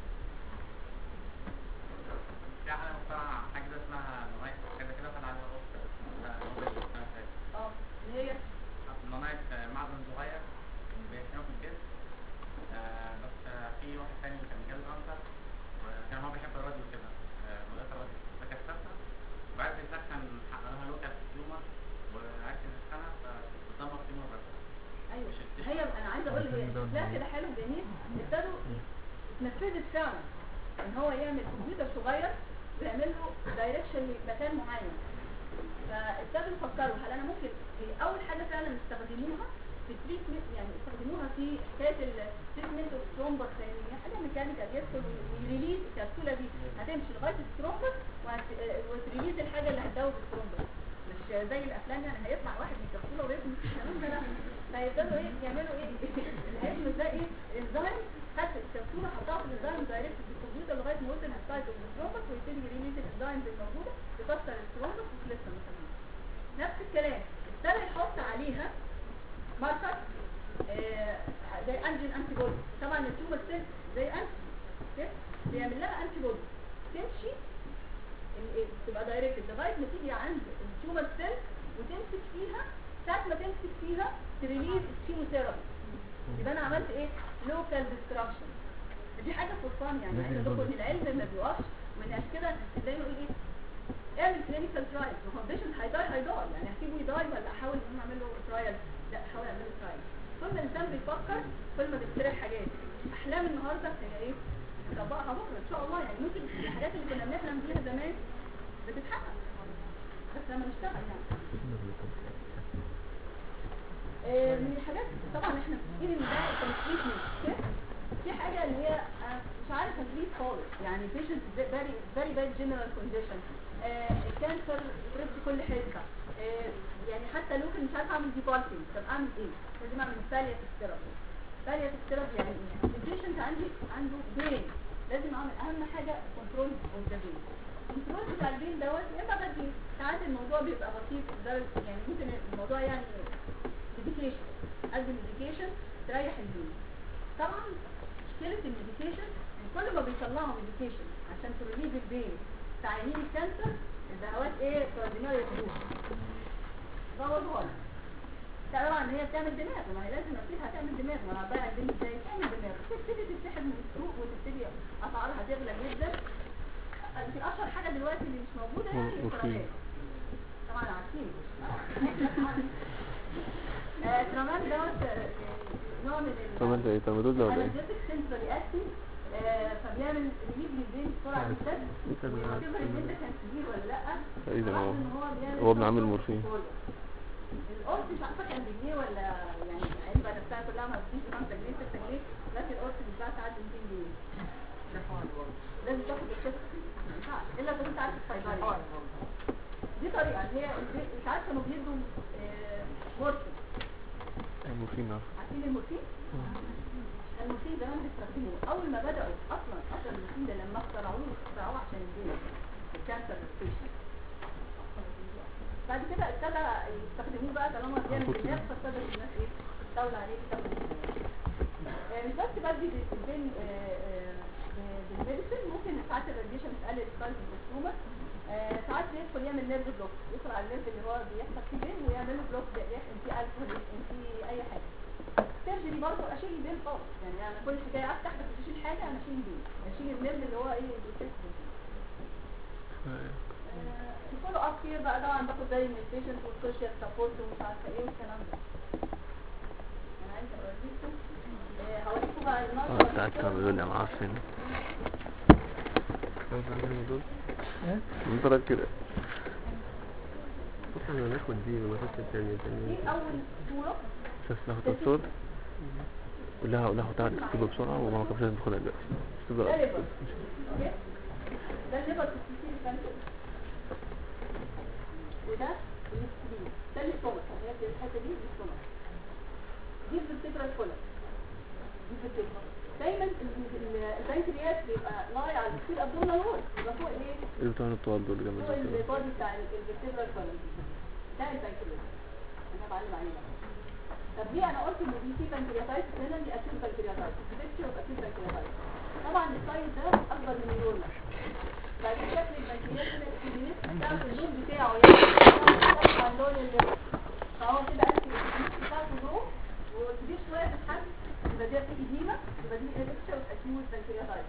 D: في حاجة مخترعة حاجة كده اسمها نونايت حاجة كده كان عليها أوسكار اسمها نوبل السنة اللي فاتت
B: اه اللي هي
D: نونايت آه، معدن صغير بيحميه في الجسم آه، بس آه، في واحد تاني كان جاله كانسر وكان هو بيحب الراديو كده آه، مضيف الراديو فكثفها وعرف يسخن حقنها لوكال تيومر وعرف يسخنها فبتدمر تيومر بس
B: ايوه
D: مش التيشو.
B: هي انا عايزه اقول هي شكلها كده حلو جميل ابتدوا اتنفذت فعلا ان هو يعمل كمبيوتر صغير ويعمل له دايركشن لمكان معين فابتدوا يفكروا هل انا ممكن هي اول حاجه فعلا استخدموها في التريتمنت يعني استخدموها في حكايه التريتمنت اوف ثرومبس لان هي حاجه ميكانيكال يدخل ويريليز الكبسوله دي هتمشي لغايه الثرومبس وهت- وتريليز الحاجه اللي هتدوب الثرومبس مش زي الافلام يعني هيطلع واحد من الكبسوله ويرمي الكلام ده لا فيبتدوا ايه يعملوا ايه الهيئه ده ايه انزيم خدت الكبسوله حطها في الانزيم دايركت في الكمبيوتر لغايه ما وصل للسايت اوف الثرومبس ويبتدي يريليز الانزيمز الموجوده يكسر الثرومبس وخلصنا مثلا نفس الكلام ابتدى يحط عليها ماركر آه، زي انجين انتي بودي طبعا التيومر سيل زي انتي بيعمل لها انتي بودي تمشي ال- ال- تبقى دايركت لغايه ما تيجي عند التيومر سيل وتمسك فيها ساعه ما تمسك فيها تريليز الكيموثيرابي يبقى انا عملت ايه لوكال ديستراكشن دي حاجه فور فان يعني عايزه اقول ان العلم ما بيقفش وان عشان كده زي ما اقول ايه اعمل كلينيكال ترايل ما هو البيشنت هيضاي هيضاي يعني هسيبه يضاي ولا احاول ان انا اعمل له ترايل لا احاول اعمل له ترايل كل ما الانسان بيفكر كل ما بيخترع حاجات احلام النهارده هي ايه نطبقها بكره ان شاء الله يعني ممكن الحاجات اللي كنا بنحلم بيها زمان بتتحقق بس لما نشتغل يعني آه، من الحاجات طبعا احنا متفقين ان ده كومبليتمنت في حاجه اللي هي آه، مش عارفه تريد خالص يعني بيشنت فيري فيري باد جنرال كونديشن الكانسر سبريد في كل حته آه، يعني حتى لو كنت مش عارفه اعمل دي بارتنج طب اعمل ايه؟ لازم اعمل بالياتيف ثيرابي بالياتيف ثيرابي يعني ايه؟ البيشنت عندي عنده بين لازم اعمل اهم حاجه كنترول اوف ذا بين الكنترول بتاع البين دوت يا اما بدي ساعات الموضوع بيبقى بسيط لدرجة- يعني ممكن الموضوع يعني ميديكيشن ادي ميديكيشن تريح البين طبعا مشكله الميديكيشن ان كل ما بيطلعوا ميديكيشن عشان تريليف البين بتاع عيانين الكانسر الدهوات ايه كاردينال تروح بوظوها لك. طبعا هي بتعمل دماغ ما هي لازم اكيد هتعمل دماغ ما انا هضيع البين ازاي تعمل دماغ تبتدي تتسحب من السوق وتبتدي اسعارها تغلى جدا يمكن اشهر حاجه دلوقتي اللي مش موجوده يعني
A: مورفين.
B: الترامات طبعا عارفين آه، ترامات دوت آه، نوع من ال-
A: طب انت ايه طب دول ولا ايه؟
B: انالجيتك سنترال اكتنج فبيعمل ريليف للبين بسرعه جدا ويعتبر البين ده كان كبير ولا لا
A: تقريبا
B: رغم
A: هو
B: ان هو بيعمل
A: هو ابن عم
B: صوت
A: المورفين.
B: وصوت. القرص مش عارفه كان بجنيه ولا يعني العلبه نفسها كلها ما بتجيش ب 5 جنيه 6 جنيه دلوقتي القرص بيتباع ساعات ب 200 جنيه لازم تاخد الشفت ما ينفعش الا لو انت عارف الصيدلي دي طريقه اللي هي البي- مش عارفه كانوا بيدوا آه، مورفين
A: المورفين عارف
B: عارفين المورفين؟ المورفين زمان بيستخدموه اول ما بداوا اصلا اصلا المورفين ده لما اخترعوه اخترعوه عشان البيت الكانسر بيشنت بعد كده ابتدى يستخدموه بقى طالما بيعمل
A: هنحط
B: دماغ
A: ده.
B: فابتدت الناس ايه تستولى عليه تاخد آه، مش بس بدي بالبين بالميديسن ممكن ساعات الراديشن تقلل السايز بالسومة ساعات بيدخل يعمل نيرف بلوك يدخل على النيرف اللي هو بيحصل فيه بين ويعمل له بلوك يحقن فيه الكحول يحقن فيه اي حاجه سيرجري برضه اشيل البين خالص يعني انا كل حكايه افتح بس مش اشيل حاجه انا اشيل البين اشيل النيرف اللي هو ايه بيتكسر الفولو اب كتير بقى طبعا باخد بالي من البيشنت والسوشيال سبورت ومش عارفه ايه والكلام ده انا عايزه اوريكم آه، هوريكم بقى
A: اه
B: النظره
A: بتاعت كان بيقول لي معاه فين دول انت كده
C: بص انا ناخد دي وناخد التانية
B: دي
C: التانية
B: اول صوره
A: شوف ناخد الصوت قول لها قول لها تعالى تكتبها بسرعة وماما كانت لازم تاخدها دلوقتي مش
B: ده
A: تبقى
B: ليفر اوكي ده الليفر في السيسي الفانتو وده الاسترين ده الاستومك اللي هي في الحته دي الاستومك دي الفيرتيبرال كولم دي الفيرتيبرال دايما ال- ال- البنكرياس بيبقى لاي على الكتير ابدومينال وول يبقى فوق الايه
A: ايه بتوع الطوال دول جنب
B: فوق
A: الزيت
B: البادي بتاع الفيرتيبرال كولم ده البنكرياس انا بعلم عليه بقى. طب ليه انا قلت ان دي في بنكرياتايتس هنا دي اكيد بنكرياتايتس دي بيكتشر اوف اكيد بنكرياتايتس طبعا السايز ده اكبر من النورمال بعد شكل البنكرياس هنا الكبيريس بتاعت اللون بتاعه يعني بتاعه عن لون اللون فهو كده اكل الكبيريس بتاعته لون وكبير شويه في الحجم يبقى دي في ايدينا يبقى دي بيكتشر اوف اكيد بنكرياتايتس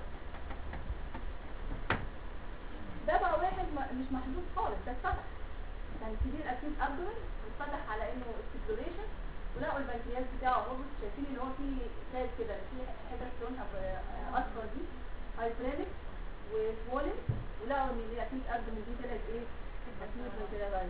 B: ده بقى واحد ما- مش محدود خالص ده اتفتح كان كبير اكيد ابدومن واتفتح على انه استيبوليشن ولقوا البنكرياس بتاعه برضه شايفين ان هو فيه ساد كده فيه حتت لونها ب- اصفر دي هايبرينك وسوولن ولقوا ان دي اكيد ابدومن دي طلعت ايه؟ اكيد بنكرياس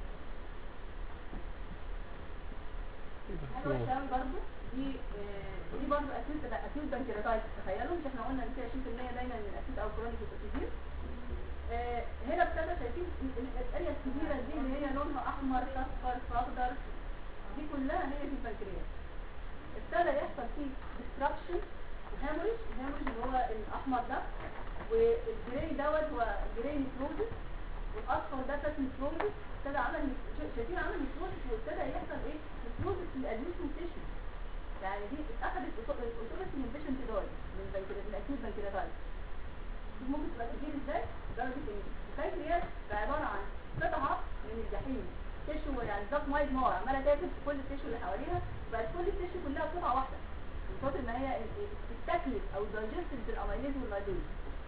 B: حاجه وحشه قوي برضه دي آه، دي برضه اكيد تبقى اكيد بنكرياتايتس تخيلوا مش احنا قلنا ان في 20% دايما من الاكيد او كرونيك كتير آه، هنا ابتدى شايفين ال- ال- الاريا الكبيره دي اللي هي لونها احمر اصفر اخضر دي كلها هي دي البنكرياس ابتدى يحصل فيه ديستراكشن هاموريج الهاموريج اللي هو الاحمر ده والجراي دوت هو جراي نيكروزس والاصفر ده فات نيكروزس ابتدى عمل شا- شايفين عمل نيكروزس وابتدى يحصل ايه نيكروزس في الادميشن تيشو يعني دي اتاخدت اوتوبس من بيشنت داي من بنكرياس من اكيد بنكرياتايتس ممكن تبقى كتير ازاي درجه ايه البنكرياس ده عباره عن قطعه من الجحيم تيشو يعني بالظبط ميه نار عماله تاكل في كل التيشو اللي حواليها بقت كل التيشو كلها قطعه واحده من كتر ما هي اتاكلت او دايجستد بالاميليز واللايبيز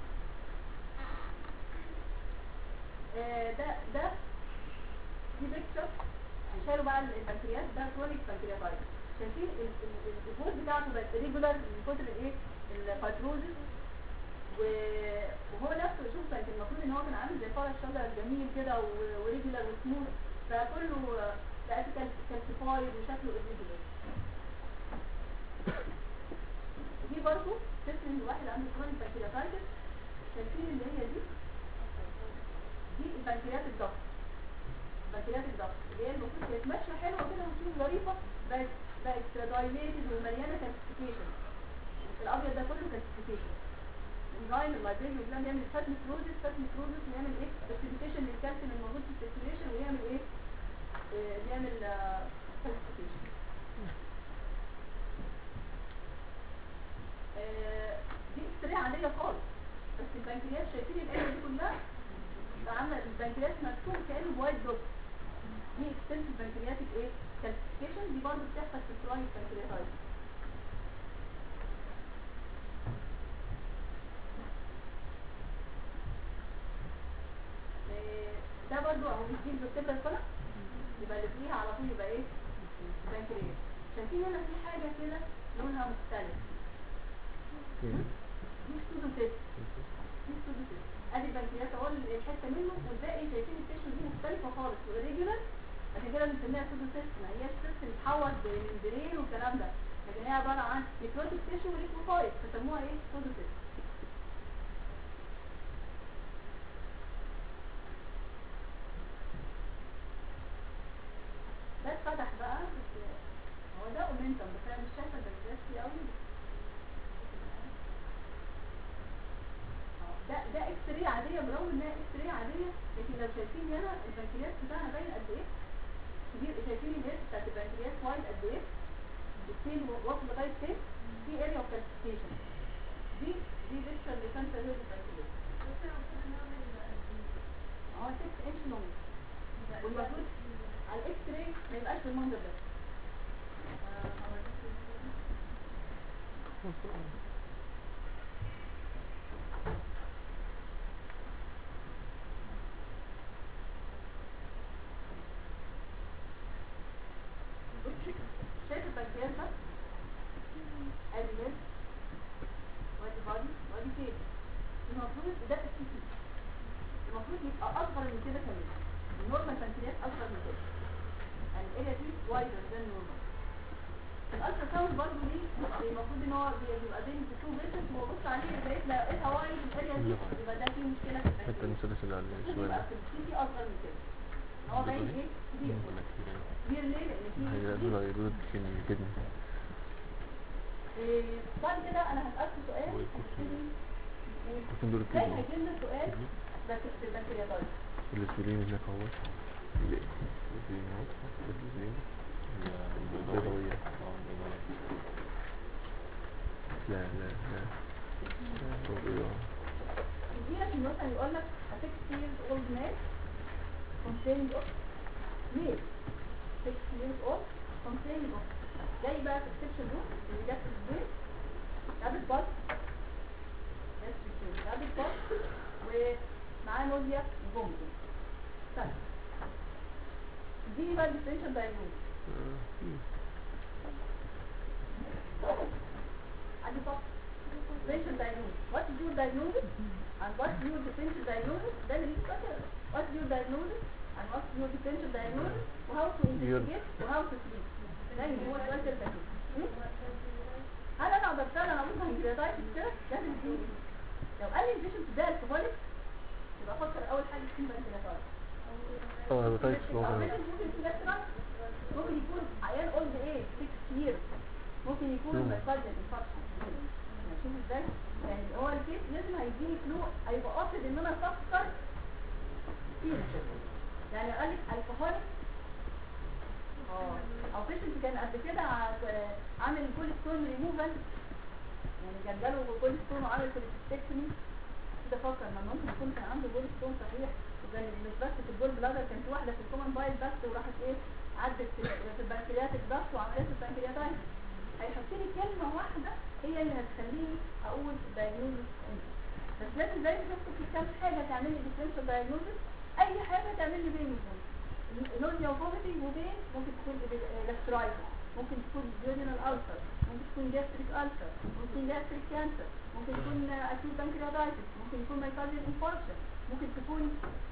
B: آه، ده ده دي بيكتشر هنشيله بقى البنكرياس ده كرونيك بنكرياتايتس شايفين ال- ال- ال- البوز بتاعته بقت ريجولار من كتر الايه الفايبروزس و- وهو نفسه شوف كان المفروض ان هو كان عامل زي فرع الشجره الجميل كده و- وريجولار وسموث فكله بقى كالسيفايد وشكله irregular دي برضه تفرق ان الواحد عنده كرونيك بنكرياتايتس شايفين اللي هي دي دي البنكريات الضغط بنكريات الضغط اللي هي المفروض كانت ماشيه حلوه كده وتشوف ظريفه بقت بقت دايليتد ومليانه كالسيفيكيشن الابيض ده كله كالسيفيكيشن الانزيم اللايبريري والكلام يعمل فات نيكروزس فات نيكروزس ويعمل ايه اوكسيديشن للكالسيوم الموجود في السيركيوليشن ويعمل ايه آه، بيعمل كالسيفيكيشن دي اكس عاديه خالص بس البنكرياس شايفين الاريا دي كلها بقى عامله البنكرياس مرسوم كانه وايت دوت دي اكستنس البنكرياتيك ايه كالسيفيكيشن دي برضه بتحصل في الكرونيك بنكرياتايتس آه، ده برضو اهو بيجيب بالتبرة الفلق يبقى اللي فيها على طول يبقى ايه بنكرياس شايفين هنا في حاجة كده لونها مختلف دي ستودوسيست دي ستودوسيست ادي البنكرياس اهو الحتة منه والباقي شايفين التيشو دي مختلفة خالص وريجولار عشان كده بنسميها ستودوسيست ما هياش سيست بتتحول بممبرين والكلام ده لكن هي عبارة عن نيكروتيك تيشو وليكوفايد فسموها ايه ستودوسيست ده اتفتح بقى بس هو ده اومنتم بس انا مش شايفه البنكرياس فيه قوي اه، ده ده اكس راي عاديه برغم انها اكس راي عاديه لكن لو شايفين هنا البنكرياس بتاعنا باين قد ايه كبير شايفين الهيد بتاعت البنكرياس وايد قد ايه السين واصل لغايه فين في اريا اوف كالسيفيكيشن دي دي بيكتشر لسنتر هيد البنكرياس اه 6 انش لونج والمفروض على الاكس راي ما يبقاش بالمنظر ده شايف البنكرياس ده ادي هيد وادي بادي وادي فين المفروض ده السي سي المفروض يبقى اصغر من كده كمان النورمال بنكرياس اصغر من كده يعني الاريا دي وايدر ذان نورمال الالترا ساوند برضه ليه المفروض ان هو بي- بيبقى بين تو بيسز وببص عليه لقيت لقيتها وايد الاريا دي يبقى ده فيه مشكله في
A: حتى
B: البنكرياس
A: المثلث اللي على
B: المفروض
A: الشمال
B: يبقى
A: ده
B: في السي سي اصغر من كده هو باين ايه كبير
A: ولا كتير يعني
B: كبير ليه لان
A: هي
B: فيه
A: لا
B: كبير.
A: دول يقولوا كده كده
B: إيه، بعد كده انا هسألكوا سؤال هتبتدي إيه،
A: كنت دول
B: زي
A: كده
B: هيجيلنا سؤال بس في البنكرياتايتس
A: الاسبرين هناك اهو الاسبرين اهو الاسبرين البيضاوية لا لا لا البيضاوية
B: دي عشان مثلا يقول لك a 6 years old man complaining of male 6 years old complaining of جاي بقى في السكشن روم اللي جت في البيت جابت بط جابت بط ومعاه نوزيا وفومتنج طيب دي بقى الديفرنشال دايجنوز عندي فقط differential diagnosis. What is your diagnosis? And what is your differential diagnosis? Then read better. What is your diagnosis? And what is your differential diagnosis? وهاو to investigate وهاو to treat. يعني هو السؤال ده الفكرة. هم؟ هل انا اقدر فعلا اقول هنجريتايتس كده؟ لازم يكون لو قال لي البيشنت ده الكهوليك يبقى افكر اول حاجه في بنكرياتايتس.
A: اه هيباتايتس
B: أو
A: ممكن
B: ممكن يكون gastриtis. ممكن يكون عيان اولد ايه 6 years ممكن يكون
A: مم.
B: مايكارديال انفاركشن شوف ازاي يعني هو الكيس لازم هيديني كلو هيبقى قاصد ان انا افكر فيه يعني قال لك الكحوليك اه او بيشنت كان قبل كده ع- عامل كول ستون ريموفال يعني كان جاله كول ستون وعامل كوليستكتومي كده فكر ما ممكن يكون كان عنده كول ستون صحيح وكان مش بس في الجول بلادر كان في واحده في الكومن بايل بس وراحت ايه عدت في في البنكريات الضغط وعملت البنكرياتايتس هيحط لي كلمه واحده هي اللي هتخليني اقول دايجنوزس بس لازم زي ما شفتوا في كام حاجه تعمل لي ديفرنشال دايجنوزس اي حاجه تعمل لي بين وبين نوزيا وفوميتنج وبين ممكن تكون جاسترايتس ممكن تكون ديودينال ألسر ممكن تكون جاستريك ألسر ممكن جاستريك كانسر ممكن تكون أكيوت بانكرياتايتس ممكن يكون مايكارديال انفاركشن ممكن تكون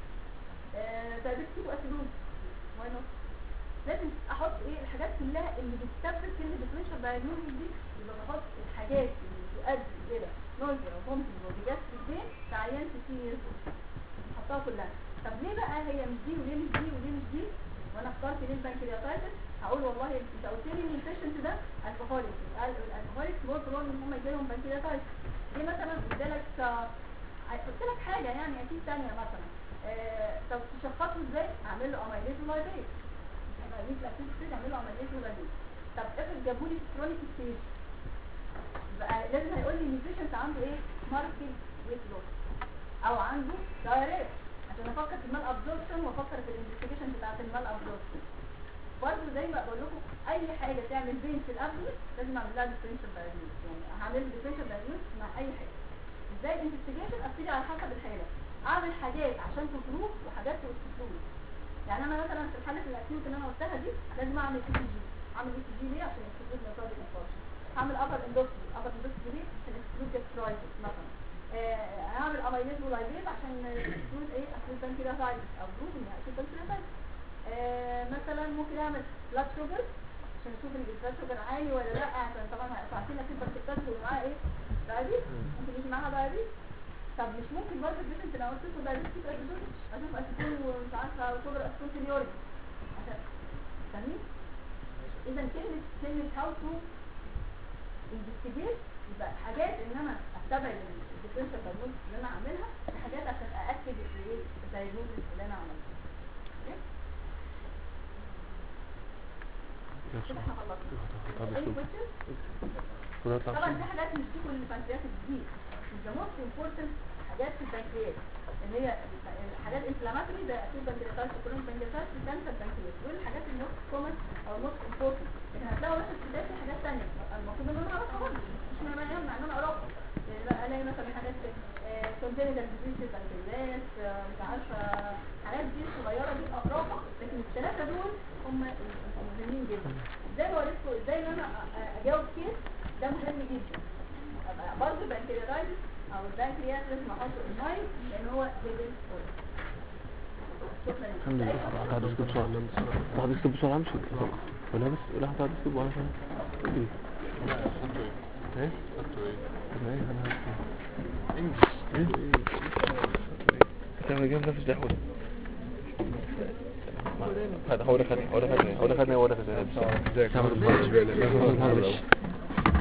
B: دايابيتيك اسيدوز واي نوت لازم احط ايه الحاجات كلها اللي بتسبب كلمه ديفرنشال دايجنوستيك دي يبقى بحط الحاجات اللي تؤدي الى نوزيا وفوميتنج وجاستريك بين في عيان 60 years old حطها كلها طب ليه بقى هي مش دي وليه مش دي وليه مش دي وانا اخترت ليه البنكرياتايتس هقول والله انت قلت لي ان البيشنت ده الكحوليك الكحوليك مور بروبلم ان هم يجي لهم بنكرياتايتس ليه مثلا ادالك قلت لك حاجه يعني اكيد ثانيه مثلا آه، طب تشخصه ازاي اعمل له اميليز ولايبيز اميليز الاكيد ستيج اعمل له اميليز ولايبيز طب افرض جابوا لي كرونيك ستيج يبقى لازم هيقول لي ان البيشنت عنده ايه ماركت ويت لوس او عنده دايريت عشان افكر في المال ابزوربشن وافكر في الانفستيجيشن بتاعت المال ابزوربشن برضه زي ما بقول لكم اي حاجه تعمل بين في الابدن لازم اعمل لها ديفرنشال دايجنوز يعني هعمل ديفرنشال دايجنوز مع اي حاجه ازاي الانفستيجيشن ابتدي على حسب الحاله اعمل حاجات عشان تبروف وحاجات تبروف يعني انا مثلا في حاله الاكيوت اللي انا قلتها دي لازم اعمل اي سي جي اعمل اي سي جي ليه عشان اكسكلود ميكروبيك انفاركشن هعمل ابر اندوسكوبي ابر اندوسكوبي ليه عشان اكسكلود جاسترايتس مثلا آه، هعمل اميليز ولايبيز عشان اكسكلود ايه اكسكلود بانكرياتايتس او بروف ان اكسكلود بانكرياتايتس آه، مثلا ممكن اعمل بلاد شوجر عشان اشوف البلاد شوجر عالي ولا لا عشان طبعا عارفين اكيد بانكرياتايتس اللي معاها ايه دايابيت ممكن يجي معاها دايابيت طب مش ممكن برضه البيشنت لو قلت له دايابيتيك ابيزود اشوف اسيتون ومش عارفه شوجر اسيتون في اليورين عشان فاهمين اذا كلمه كلمه هاو تو انفستيجيت يبقى حاجات ان انا اتبع الديفرنشال دايجنوز اللي انا عاملها حاجات عشان ااكد الايه الدايجنوز اللي انا عملته أوكي؟ كده احنا خلصنا اي كويشن
A: ونطلع
B: طبعا في حاجات مش دي كل البنكرياس الجديد ذا موست امبورتنت حاجات في البنكرياس اللي هي الحاجات انفلاماتوري ده اكيد بنكرياتايتس كلهم بنكرياتايتس كانسر بنكرياس دول الحاجات الموست كومن او الموست امبورتنت لكن هتلاقوا مثلا في البدايه في حاجات ثانيه المفروض ان انا اعرفها برضه مش معنى معنى ان انا اعرفها يعني بقى الاقي مثلا حاجات كونجنتال ديزيز بنكرياس مش عارفه حاجات دي صغيره دي اقراها لكن الثلاثه دول هم المهمين جدا ازاي بوريكم ازاي ان انا أ- أ- اجاوب كيس ده مهم جدا أبقى برضه بنكرياتايتس او البنكرياس لازم احطه الماي لان هو ليفل شكرا
A: الحمد لله هقعد اسكت بسرعة هقعد اسكت بسرعة امشي ولا بس لا هقعد اسكت وانا فاهم ايه ايه طب ايه انا هسكت ايه انت جايب نفس ده حول هذا هو اللي خدني هو اللي خدني هو اللي خدني هو اللي خدني
C: ازيك
A: كامل
C: ما تبقاش بالك.
A: معلش